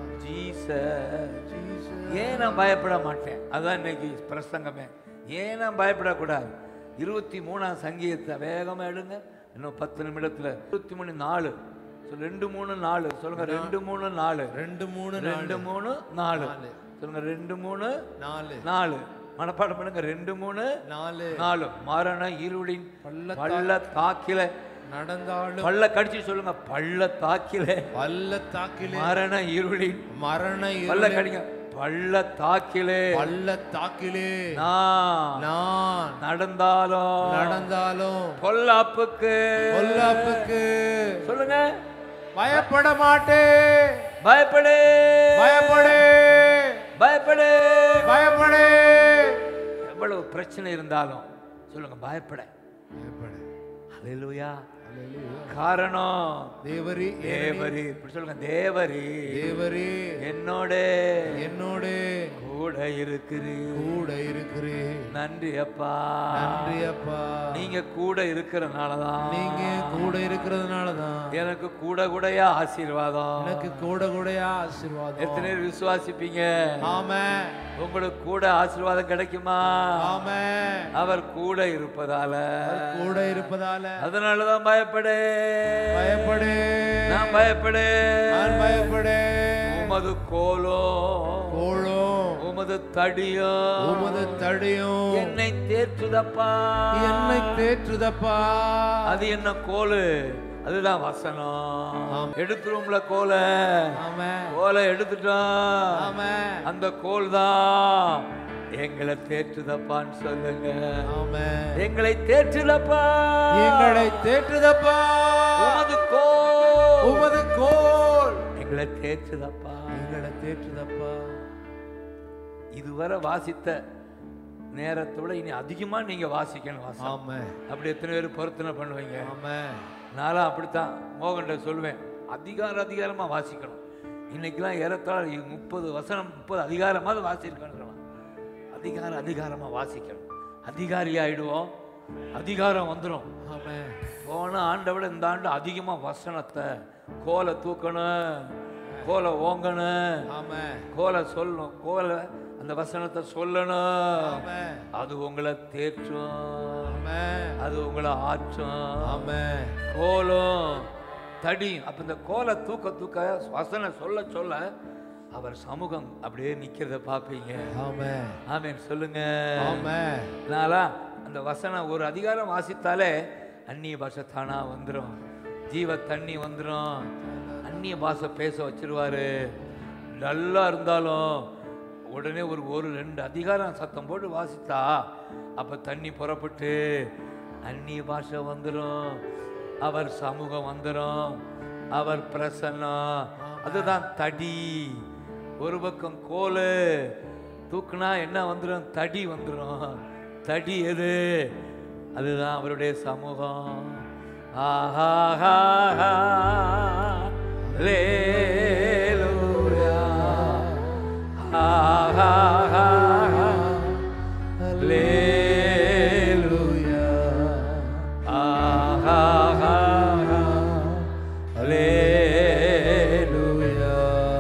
ஜீசஸ் ஜீசஸ் ஏன் நான் பயப்பட மாட்டேன் அதான் இன்னைக்கு பிரசங்கமே ஏன் நான் பயப்படக்கூடாது இருபத்தி மூணாம் சங்கீதத்தை வேகமா எடுங்க இன்னும் பத்து நிமிடத்துல இருபத்தி மூணு நாலு சொல்லு, ரெண்டு மூணு நாலு சொல்லுங்க ரெண்டு மூணு நாலு ரெண்டு மூணு ரெண்டு மூணு நாலு சொல்லுங்க ரெண்டு மூணு நாலு நாலு மனப்பாடம் பண்ணுங்க ரெண்டு மூணு நாலு நாலு மரண இருளின் பள்ளத்தா- பள்ள தாக்கில நடந்தாலும் பள்ள கடிச்சு சொல்லுங்க பள்ள தாக்கில பள்ளத்தாக்கிலே மரண இருளின் மரண பள்ள இருளில் கடிங்க பள்ள தாக்கிலே பள்ளத்தாக்கிலே நான் நான் நடந்தாலும் நடந்தாலும் பொல்லாப்புக்கு பொல்லாப்புக்கு சொல்லுங்க பயப்பட மாட்டேன் பயப்படு பயப்படு பயப்படு பயப்படு எவ்வளவு பிரச்சனை இருந்தாலும் சொல்லுங்க பயப்பட பயப்படு ஹalleluya அல்லேலூயா. காரணம் தேவரி தேவரி இப்படி சொல்லுங்க தேவரி தேவரி என்னோட என்னோடு கூட இருக்கிறீ கூட இருக்கிறேன் நன்றி அப்பா நன்றி அப்பா நீங்க கூட இருக்கிறனாலதான் நீங்க கூட இருக்கிறதுனால தான் எனக்கு கூட கூடயா ஆசீர்வாதம் எனக்கு கூட கூடயா ஆசீர்வாதம் எத்தனை பேர் விசுவாசிப்பீங்க ஆமே உங்களுக்கு கூட ஆசீர்வாதம் கிடைக்குமா ஆமே அவர் கூட இருப்பதால கூட இருப்பதால அதனாலதான் பயப்படு பயப்படு நான் பயப்படு நான் பயப்படு உமது கோலோ கோளும் உமது தடியோ உமது தடியும் என்னை தேற்றுதப்பா என்னை தேற்றுதப்பா அது என்ன கோலு அதுதான் வசனம் எடுத்துருவோம்ல கோலை ஆமே கோலை எடுத்துட்டோம் ஆமே அந்த கோல் தான் எங்களை தேற்றுதப்பான்னு சொல்லுங்க ஆமே எங்களை தேற்றுதப்பா எங்களை தேற்றுதப்பா உமது கோல் உமது கோல் எங்களை தேற்றுதப்பா எங்களை தேற்றுதப்பா இதுவரை வாசித்த நேரத்தை விட இனி அதிகமா நீங்க வாசிக்கணும் வாசம் ஆமே அப்படி எத்தனை பேர் பொருத்தனை பண்ணுவீங்க ஆமே நானும் அப்படித்தான் மோகன்கிட்ட சொல்லுவேன் அதிகாரம் அதிகாரமா வாசிக்கணும் இன்னைக்கெல்லாம் ஏறத்தாழ முப்பது வசனம் முப்பது அதிகாரமாவது வாசிருக்கணும் அதிகாரம் அதிகாரமா வாசிக்கணும் அதிகாரி ஆயிடுவோம் அதிகாரம் வந்துடும் ஆமே போன ஆண்டை விட இந்த ஆண்டு அதிகமா வசனத்தை கோலை தூக்கணும் கோலை ஓங்கணும் ஆமே கோலை சொல்லணும் கோலை அந்த வசனத்தை சொல்லணும் ஆமே அது உங்களை தேற்றும் ஆமே அது உங்களை ஆற்றும் ஆமென் கோலும் தடி அப்ப இந்த கோலை தூக்க தூக்க வசன சொல்ல சொல்ல அவர் சமூகம் அப்படியே நிக்கிறத பார்ப்பீங்க ஆமென் ஆமென் சொல்லுங்க ஆமென் நாளா அந்த வசனம் ஒரு அதிகாரம் வாசித்தாலே அந்நிய பாஷை தானா வந்துடும் ஜீவ தண்ணி வந்துடும் அந்நிய பாஷை பேச வச்சிருவாரு நல்லா இருந்தாலும் உடனே ஒரு ஒரு ரெண்டு அதிகாரம் சத்தம் போட்டு வாசித்தா அப்போ தண்ணி புறப்பட்டு அந்நிய பாஷை வந்துடும் அவர் சமூகம் வந்துடும் அவர் பிரசன்னம் அதுதான் தடி ஒரு பக்கம் கோலு தூக்குனா என்ன வந்துடும் தடி வந்துடும் தடி எது அதுதான் அவருடைய சமூகம் ஆஹா லேலூயா ஆஹா லேலூயா ஆஹா லேலூயா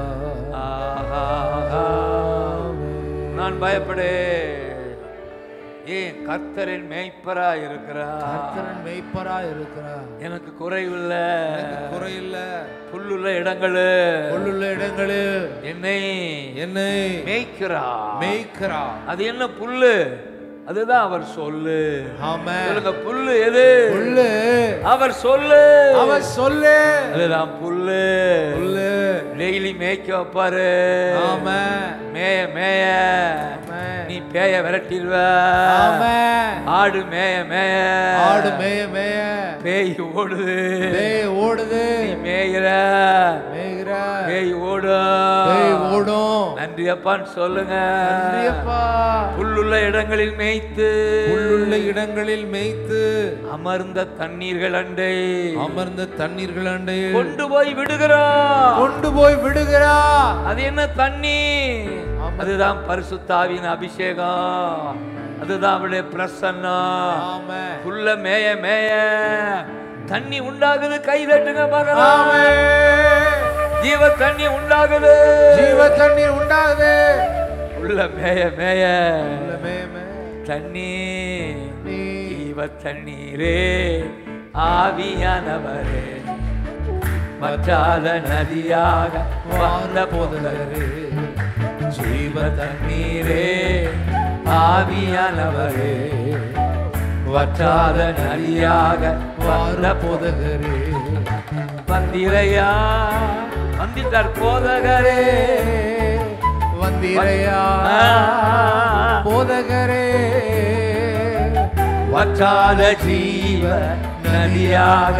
ஆஹா நான் பயப்படே ஏன் கர்த்தரின் மேய்ப்பரா இருக்கிறார் கர்த்தரன் மெய்ப்பரா இருக்கிறார் எனக்கு குறைவில்லை எனக்கு குறையில்ல புல்லுள்ள இடங்களு உள்ளுள்ள இடங்களில் என்னை என்னை மேய்க்கிறா மேய்க்கிறா அது என்ன புல்லு அதுதான் அவர் சொல்லு ஆமென் சொல்லுங்க புல்லு எது புல்லு அவர் சொல்லு அவர் சொல்லு அதுதான் புல்லு புல்லு டெய்லி மேய்க்க வைப்பாரு ஆமென் மேய மேய ஆமென். நீ பேய விரட்டிடுவ ஆமென் ஆடு மேய மேய ஆடு மேய மேய பேய் ஓடுது பேய் ஓடுது நீ மேயிற மேய்கிற பேய் ஓடும் பேய் ஓடும் நன்றி அப்பான்னு சொல்லுங்க நன்றியப்பா புல்லுள்ள இடங்களில் மேய்த்து உள்ளுள்ள இடங்களில் மேய்த்து அமர்ந்த தண்ணீர்கள் அண்டை அமர்ந்த தண்ணீர்கள் அண்டையில் கொண்டு போய் விடுகிறான் கொண்டு போய் விடுகிறா அது என்ன தண்ணி அதுதான் பரிசுத்தாவின் அபிஷேகம் அதுதான் அவருடைய பிரசன்னம் ஆமென் புல்ல மேய மேய தண்ணி உண்டாகுது கை தட்டுங்க பார்க்கலாம் ஆமென் ஜீவ தண்ணி உண்டாகுது ஜீவ தண்ணீர் உண்டாகுது உள்ள மேய மேய உள்ள மேய மேய தண்ணி நீ ஜீவ தண்ணீரே ஆவியானவரே வற்றாத நதியாக வந்த போதலரே ஜீவ தண்ணீரே ஆவியானவரே வற்றாத நதியாக வந்த போதகரே வந்திரையா வந்திட்டார் போதகரே வந்திரையா போதகரே வற்றாத ஜீவ நதியாக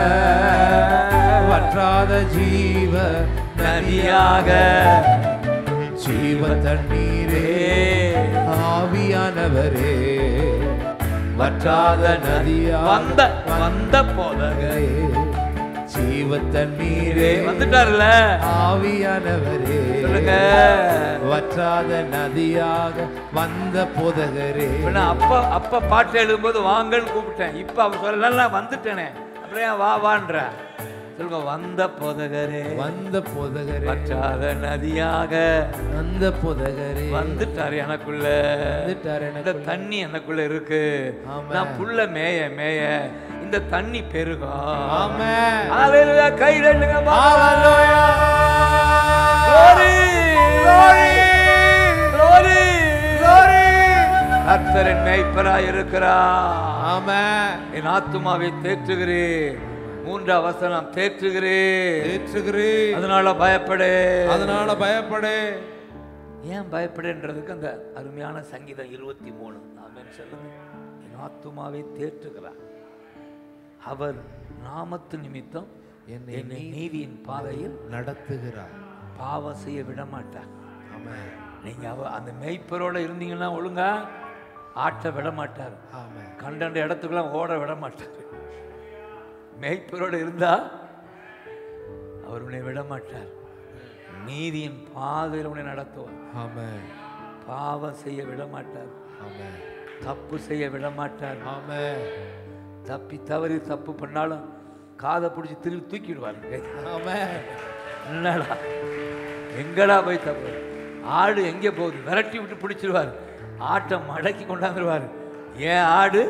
வற்றாத ஜீவ நதியாக ஜீவ தண்ணீரே ஆவியானவரே வற்றாத நதியா வந்த வந்த போதகரே ஜீவ தண்ணீரே நீரே வந்துட்டார்ல ஆவியானவரே சொல்லுங்க வற்றாத நதியாக வந்த போதகரே இப்ப நான் அப்ப அப்ப பாட்டு எழுதும்போது வாங்கன்னு கூப்பிட்டேன் இப்ப அவர் சொல்ல நான் வந்துட்டேனே அப்புறம் ஏன் வா வான்ற சொல்லுங்க வந்த போதகரே வந்த போதகரே வற்றாத நதியாக வந்த போதகரே வந்துட்டாரு எனக்குள்ள வந்துட்டார் இந்த எனக்கு தண்ணி எனக்குள்ள இருக்கு ஆமென். நான் புல்ல மேய மேய இந்த தண்ணி பெருகும் ஆமென் ஹalleluya கை தட்டுங்க ஹalleluya glory Glory! glory Glory! கர்த்தரின் மேய்ப்பராய் இருக்கிறார் ஆமென் என் ஆத்துமாவை தேற்றுகிறேன் மூன்றாம் வசனம் தேற்றுகிறேன் ஏற்றுகிறே அதனால பயப்படு அதனால பயப்படு ஏன் பயப்படுன்றதுக்கு அந்த அருமையான சங்கீதம் இருபத்தி மூணு ஆமென் சொல்லுங்க என் ஆத்துமாவை தேற்றுகிறார் அவர் நாமத்து நிமித்தம் என்னை என்னை நீதியின் பாதையில் நடத்துகிறார் பாவம் செய்ய விட மாட்டார் ஆமென் நீங்க அவ அந்த மேய்ப்பரோட இருந்தீங்கன்னா ஒழுங்கா ஆட்ட விட மாட்டார் ஆமென் கண்டண்ட இடத்துக்குலாம் ஓட விட மாட்டார் மேய்ப்பரோடு இருந்தா அவர் உன்னை விட மாட்டார் நீதியின் பாதையில் உன்னை நடத்துவார் ஆமென் பாவம் செய்ய விட மாட்டார் ஆமென் தப்பு செய்ய விட மாட்டார் ஆமென் தப்பி தவறி தப்பு பண்ணாலும் காதை பிடிச்சி திருப்பி தூக்கிடுவார் ஆமென் என்னடா எங்கடா போய் தப்பு ஆடு எங்கே போகுது விரட்டி விட்டு பிடிச்சிருவார் ஆட்டை மடக்கி கொண்டாந்துருவார் ஏன் ஆடு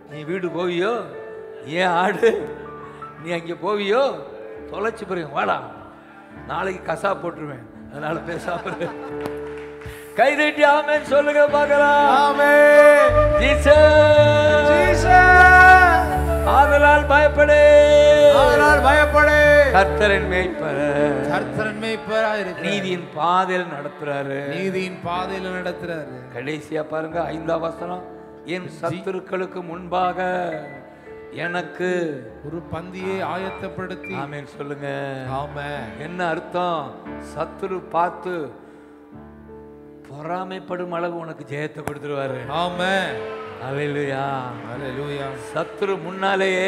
நீ வீடு போவியோ ஏன் ஆடு நீ அங்கே போவியோ தொலைச்சு போறீங்க வாடா நாளைக்கு கசா போட்டுருவேன் அதனால பேசாம இரு. கை தட்டி ஆமென் சொல்லுங்க பார்க்கலாம் ஆமென் ஜீசஸ் ஜீசஸ் ஆதலால் பயப்படே அதனால் பயப்படே கர்த்தரின் மேய்ப்பர் கர்த்தரன் மேய்ப்பராய் இருக்கிறார். நீதியின் பாதையில் நடத்துறாரு நீதியின் பாதையில நடத்துறாரு கடைசியா பாருங்க ஐந்தாம் வசனம் என் சத்துருக்களுக்கு முன்பாக எனக்கு ஒரு பந்தியை ஆயத்தப்படுத்தி ஆமென் சொல்லுங்க ஆமென் என்ன அர்த்தம் சத்துரு பார்த்து பொறாமைப்படும் அளவு உனக்கு ஜெயத்தை கொடுத்துருவாரு ஆமென் அல்லேலூயா ஹalleluya சத்துரு முன்னாலேயே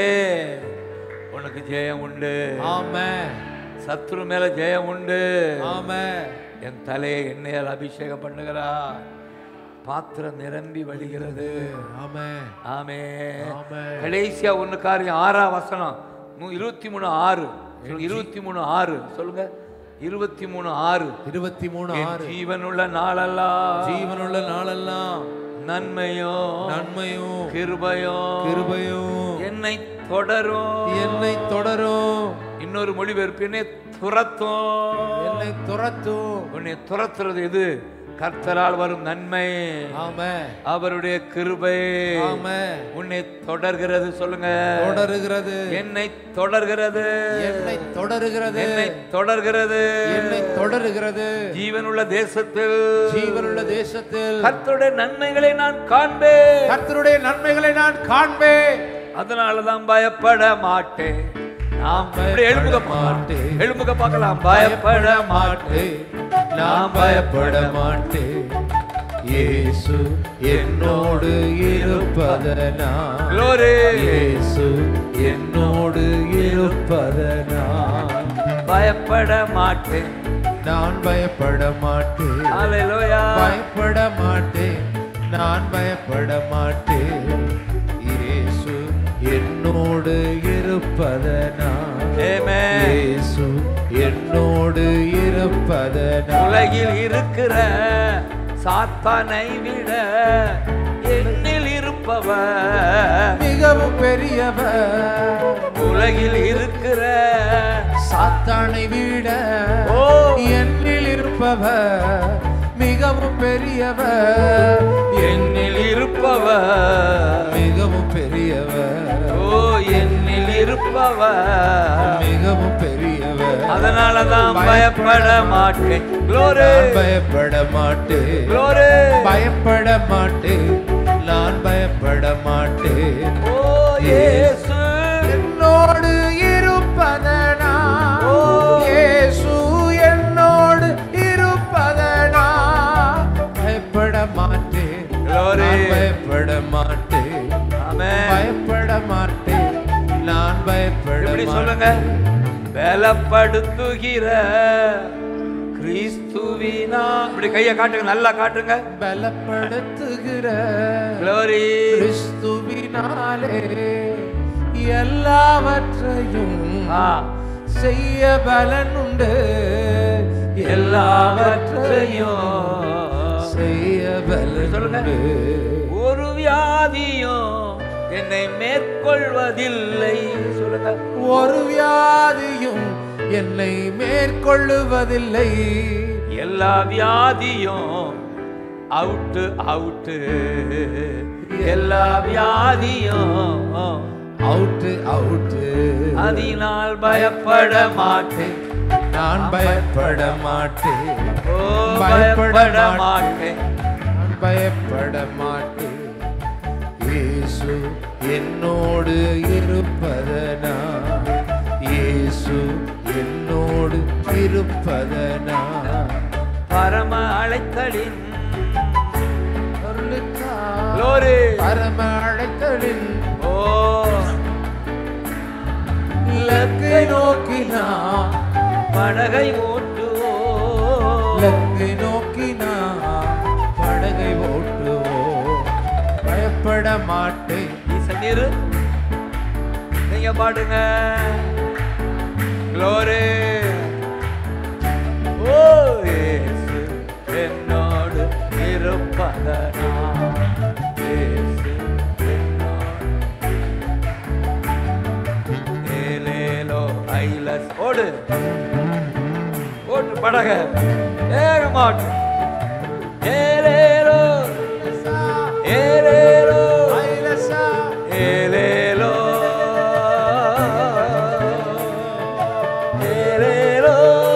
உனக்கு ஜெயம் உண்டு ஆமென் சத்துரு மேல ஜெயம் உண்டு ஆமென் என் தலையை எண்ணெயால் அபிஷேகம் பண்ணுகிறா பாத்திரம் நிரம்பி வழிகிறது ஆமென் ஆமே ஆமென். கடைசியா ஒண்ணு காரியம் ஆறாம் வசனம் நூ- இருபத்தி மூணு ஆறு சொல்லுங்க, இருபத்தி மூணு ஆறு சொல்லுங்க இருபத்தி மூணு ஆறு இருபத்தி மூணு என் ஆறு ஜீவனுள்ள நாளெல்லாம் ஜீவனுள்ள நாளெல்லாம் நன்மையும் நன்மையும் கிருபையும் கிருபையும் என்னை தொடரும் என்னை தொடரும் இன்னொரு மொழிபெயர்ப்பு என்னை துரத்தும் என்னை துரத்தும் உன்னை துரத்துறது எது கர்த்தரால் வரும் நன்மை ஆமென் அவருடைய கிருபை ஆமென் உன்னை தொடர்கிறது சொல்லுங்க தொடருகிறது என்னை தொடர்கிறது என்னை தொடருகிறது என்னை தொடர்கிறது என்னை தொடருகிறது ஜீவனுள்ள தேசத்தில் ஜீவனுள்ள தேசத்தில் கர்த்தருடைய நன்மைகளை நான் காண்பேன் கர்த்தருடைய நன்மைகளை நான் காண்பேன் அதனாலதான் பயப்பட மாட்டேன் நாம் இப்படி எழுமுக மாட்டேன். எழுமுக பார்க்கலாம் பயப்பட மாட்டேன் நான் பயப்பட மாட்டேன் இயேசு என்னோடு இருப்பதனா Glory. இயேசு என்னோடு இருப்பதனா பயப்பட மாட்டேன் நான் பயப்பட மாட்டேன் ஹalleluya பயப்பட மாட்டேன் நான் பயப்பட மாட்டேன் இயேசு என்னோடு இருப்பதனா Amen. இயேசு என்னோடு இருப்பதனா உலகில் இருக்கிற சாத்தானை விட என்னில் இருப்பவர் மிகவும் பெரியவர் உலகில் இருக்கிற சாத்தானை விட ஓ. என்னில் இருப்பவர் மிகவும் பெரியவர் என்னில் இருப்பவர் மிகவும் பெரியவர் ஓ என்னில் இருப்பவர் மிகவும் பெரியவர் அதனாலதான் பயப்பட மாட்டேன் Glory. நான் பயப்பட மாட்டேன் Glory. பயப்பட மாட்டேன் நான் பயப்பட மாட்டேன் ஓ இயேசு என்னோடு இருப்பதனா ஓ. இயேசு என்னோடு இருப்பதனா பயப்பட மாட்டேன் Glory. நான் பயப்பட மாட்டேன் ஆமென் பயப்பட மாட்டேன் நான் பயப்பட இப்படி சொல்லுங்க பலப்படுத்துகிற கிறிஸ்துவினா இப்படி கையை காட்டுங்க நல்லா காட்டுங்க பலப்படுத்துகிற Glory. கிறிஸ்துவினாலே எல்லாவற்றையும் ஆ, செய்ய பலனுண்டு எல்லாவற்றையும் செய்ய சொல்லுங்க. பலனுண்டு ஒரு வியாதியும் என்னை மேற்கொள்வதில்லை சொல்லுங்க ஒரு வியாதியும் என்னை மேற்கொள்ளுவதில்லை எல்லா வியாதியும் அவுட்டு அவுட்டு எல்லா வியாதியும் அவுட்டு அவுட்டு அதனால் பயப்பட மாட்டேன் நான் பயப்பட மாட்டேன் ஓ பயப்பட பயப்பட மாட்டேன். மாட்டேன் நான் பயப்பட மாட்டேன் இயேசு என்னோடு இருப்பதனா இயேசு என்னோடு இருப்பதனா பரம அழைத்தலின் அருளுக்கா Glory. பரம அழைத்தலின் ஓ இலக்கை நோக்கினான் படகை ஓட்டுவோ இலக்கை நோக்கினான் படகை ஓட்டுவோம் பயப்பட மாட்டேன் நீர் நீங்க பாடுங்க க்ளோரி ஓ இயேசு என்னோடு இருப்பதனா இயேசு என்னோடு ஓடு ஓட்டு படக வேகமாட்டு ஏலேலோ ஏலேலோ ஐலசா ஏலேலோ ஏலேலோ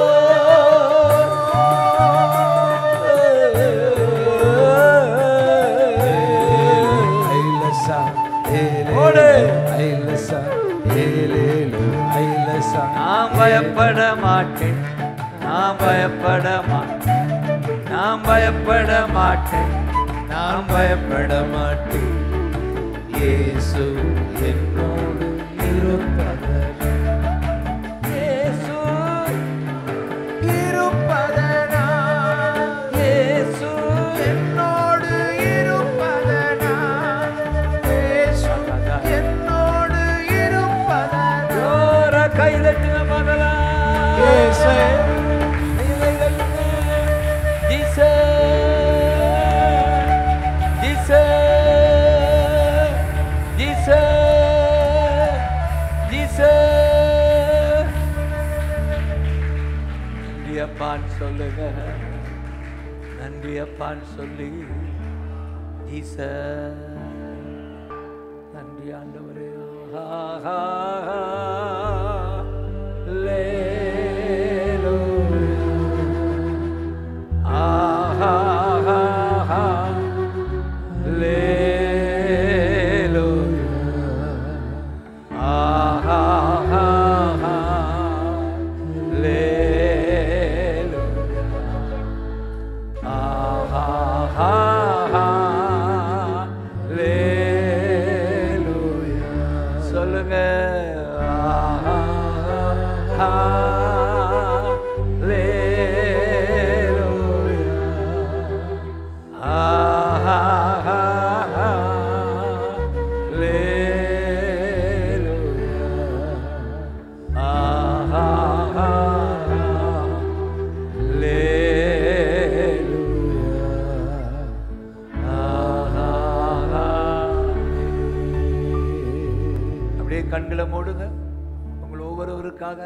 ஐலசா ஓடு. ஐலசா ஏலேலு ஐலசா நான் பயப்பட மாட்டேன் நான் பயப்பட மாட்டேன் நான் பயப்பட மாட்டேன் நான் பயப்பட மாட்டேன் இயேசு என்னோடு இருப்பதனால் இயேசு இருப்பதனால் இயேசு என்னோடு இருப்பதனால் இயேசு என்னோடு இருப்பதனால் ஜோர கை தட்டுங்க மகளா இயேசு நன்றி அப்பான்னு சொல்லுங்க நன்றி அப்பான்னு சொல்லி ஜீச நன்றி ஆண்டவரே ஆஹா, லேலூயா. ஆஹா, லேலூயா. ஆஹா, லேலூயா. ஆஹா, லேலூயா. சொல்லுங்க ஆஹா, லேலூயா. ஆஹா, லேலூயா. ஆஹா, லேலூயா. ஆஹா. அப்படியே கண்களை மூடுங்க உங்களை ஒவ்வொருவருக்காக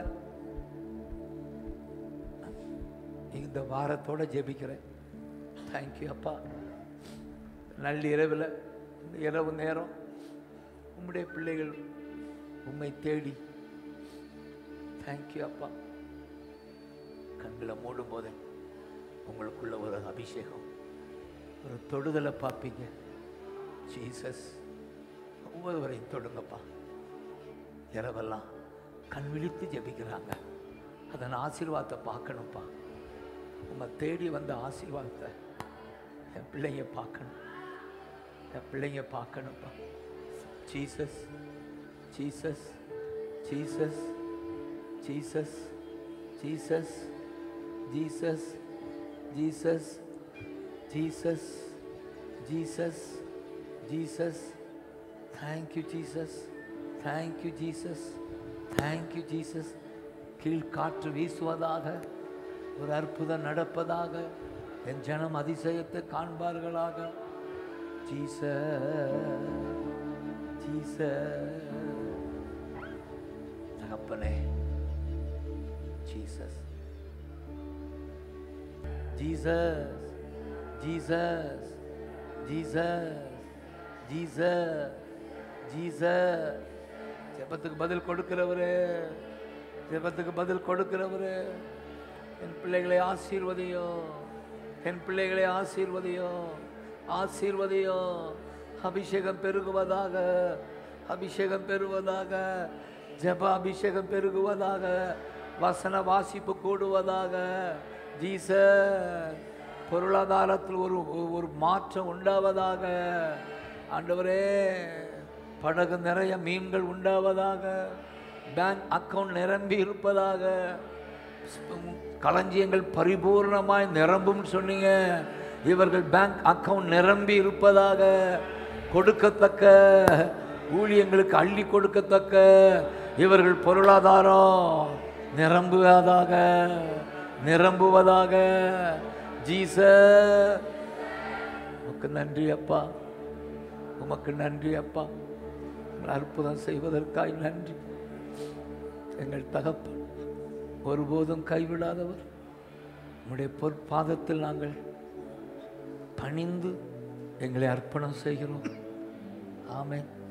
இந்த வாரத்தோட ஜெபிக்கிறேன் தேங்க்யூ அப்பா நள்ளிரவில் இந்த இரவு நேரம் உம்முடைய பிள்ளைகள் உம்மை தேடி தேங்க்யூ அப்பா கண்களை மூடும் போதே உங்களுக்குள்ள ஒரு அபிஷேகம் ஒரு தொடுதலை பார்ப்பீங்க ஜீசஸ் ஒவ்வொருவரையும் தொடுங்கப்பா இரவெல்லாம் கண் விழித்து ஜெபிக்கிறாங்க அதன் ஆசீர்வாதத்தை பார்க்கணும்ப்பா உம்மை தேடி வந்த ஆசீர்வாதத்தை என் பிள்ளைங்க பார்க்கணும் என் பிள்ளைங்க பார்க்கணும்ப்பா Jesus Jesus Jesus Jesus Jesus Jesus Jesus Jesus Jesus Jesus thank you Jesus thank you Jesus thank you Jesus கீழ்காற்று வீசுவதாக ஒரு அற்புதம் நடப்பதாக என் ஜனம் அதிசயத்தை காண்பார்களாக ஜீச ஜீச தகப்பனே Jesus Jesus Jesus Jesus Jesus Jesus ஜெபத்துக்கு பதில் கொடுக்கிறவரு ஜெபத்துக்கு பதில் கொடுக்கிறவரு என் பிள்ளைகளை ஆசீர்வதியோ என் பிள்ளைகளை ஆசீர்வதியோ ஆசீர்வதியோ அபிஷேகம் பெருகுவதாக அபிஷேகம் பெறுவதாக ஜெப அபிஷேகம் பெருகுவதாக வசன வாசிப்பு கூடுவதாக ஜீச பொருளாதாரத்தில் ஒரு ஒரு மாற்றம் உண்டாவதாக ஆண்டவரே படகு நிறைய மீன்கள் உண்டாவதாக பேங்க் அக்கவுண்ட் நிரம்பி இருப்பதாக களஞ்சியங்கள் பரிபூர்ணமாய் நிரம்பும் சொன்னீங்க இவர்கள் பேங்க் அக்கவுண்ட் நிரம்பி இருப்பதாக கொடுக்கத்தக்க ஊழியங்களுக்கு அள்ளி கொடுக்கத்தக்க இவர்கள் பொருளாதாரம் நிரம்புவதாக நிரம்புவதாக ஜீச உமக்கு நன்றி அப்பா உமக்கு நன்றி அப்பா உங்கள் அற்புதம் செய்வதற்காய் நன்றி எங்கள் தகப்பன் ஒருபோதும் கைவிடாதவர் உம்முடைய பொற்பாதத்தில் நாங்கள் பணிந்து எங்களை அர்ப்பணம் செய்கிறோம் ஆமென்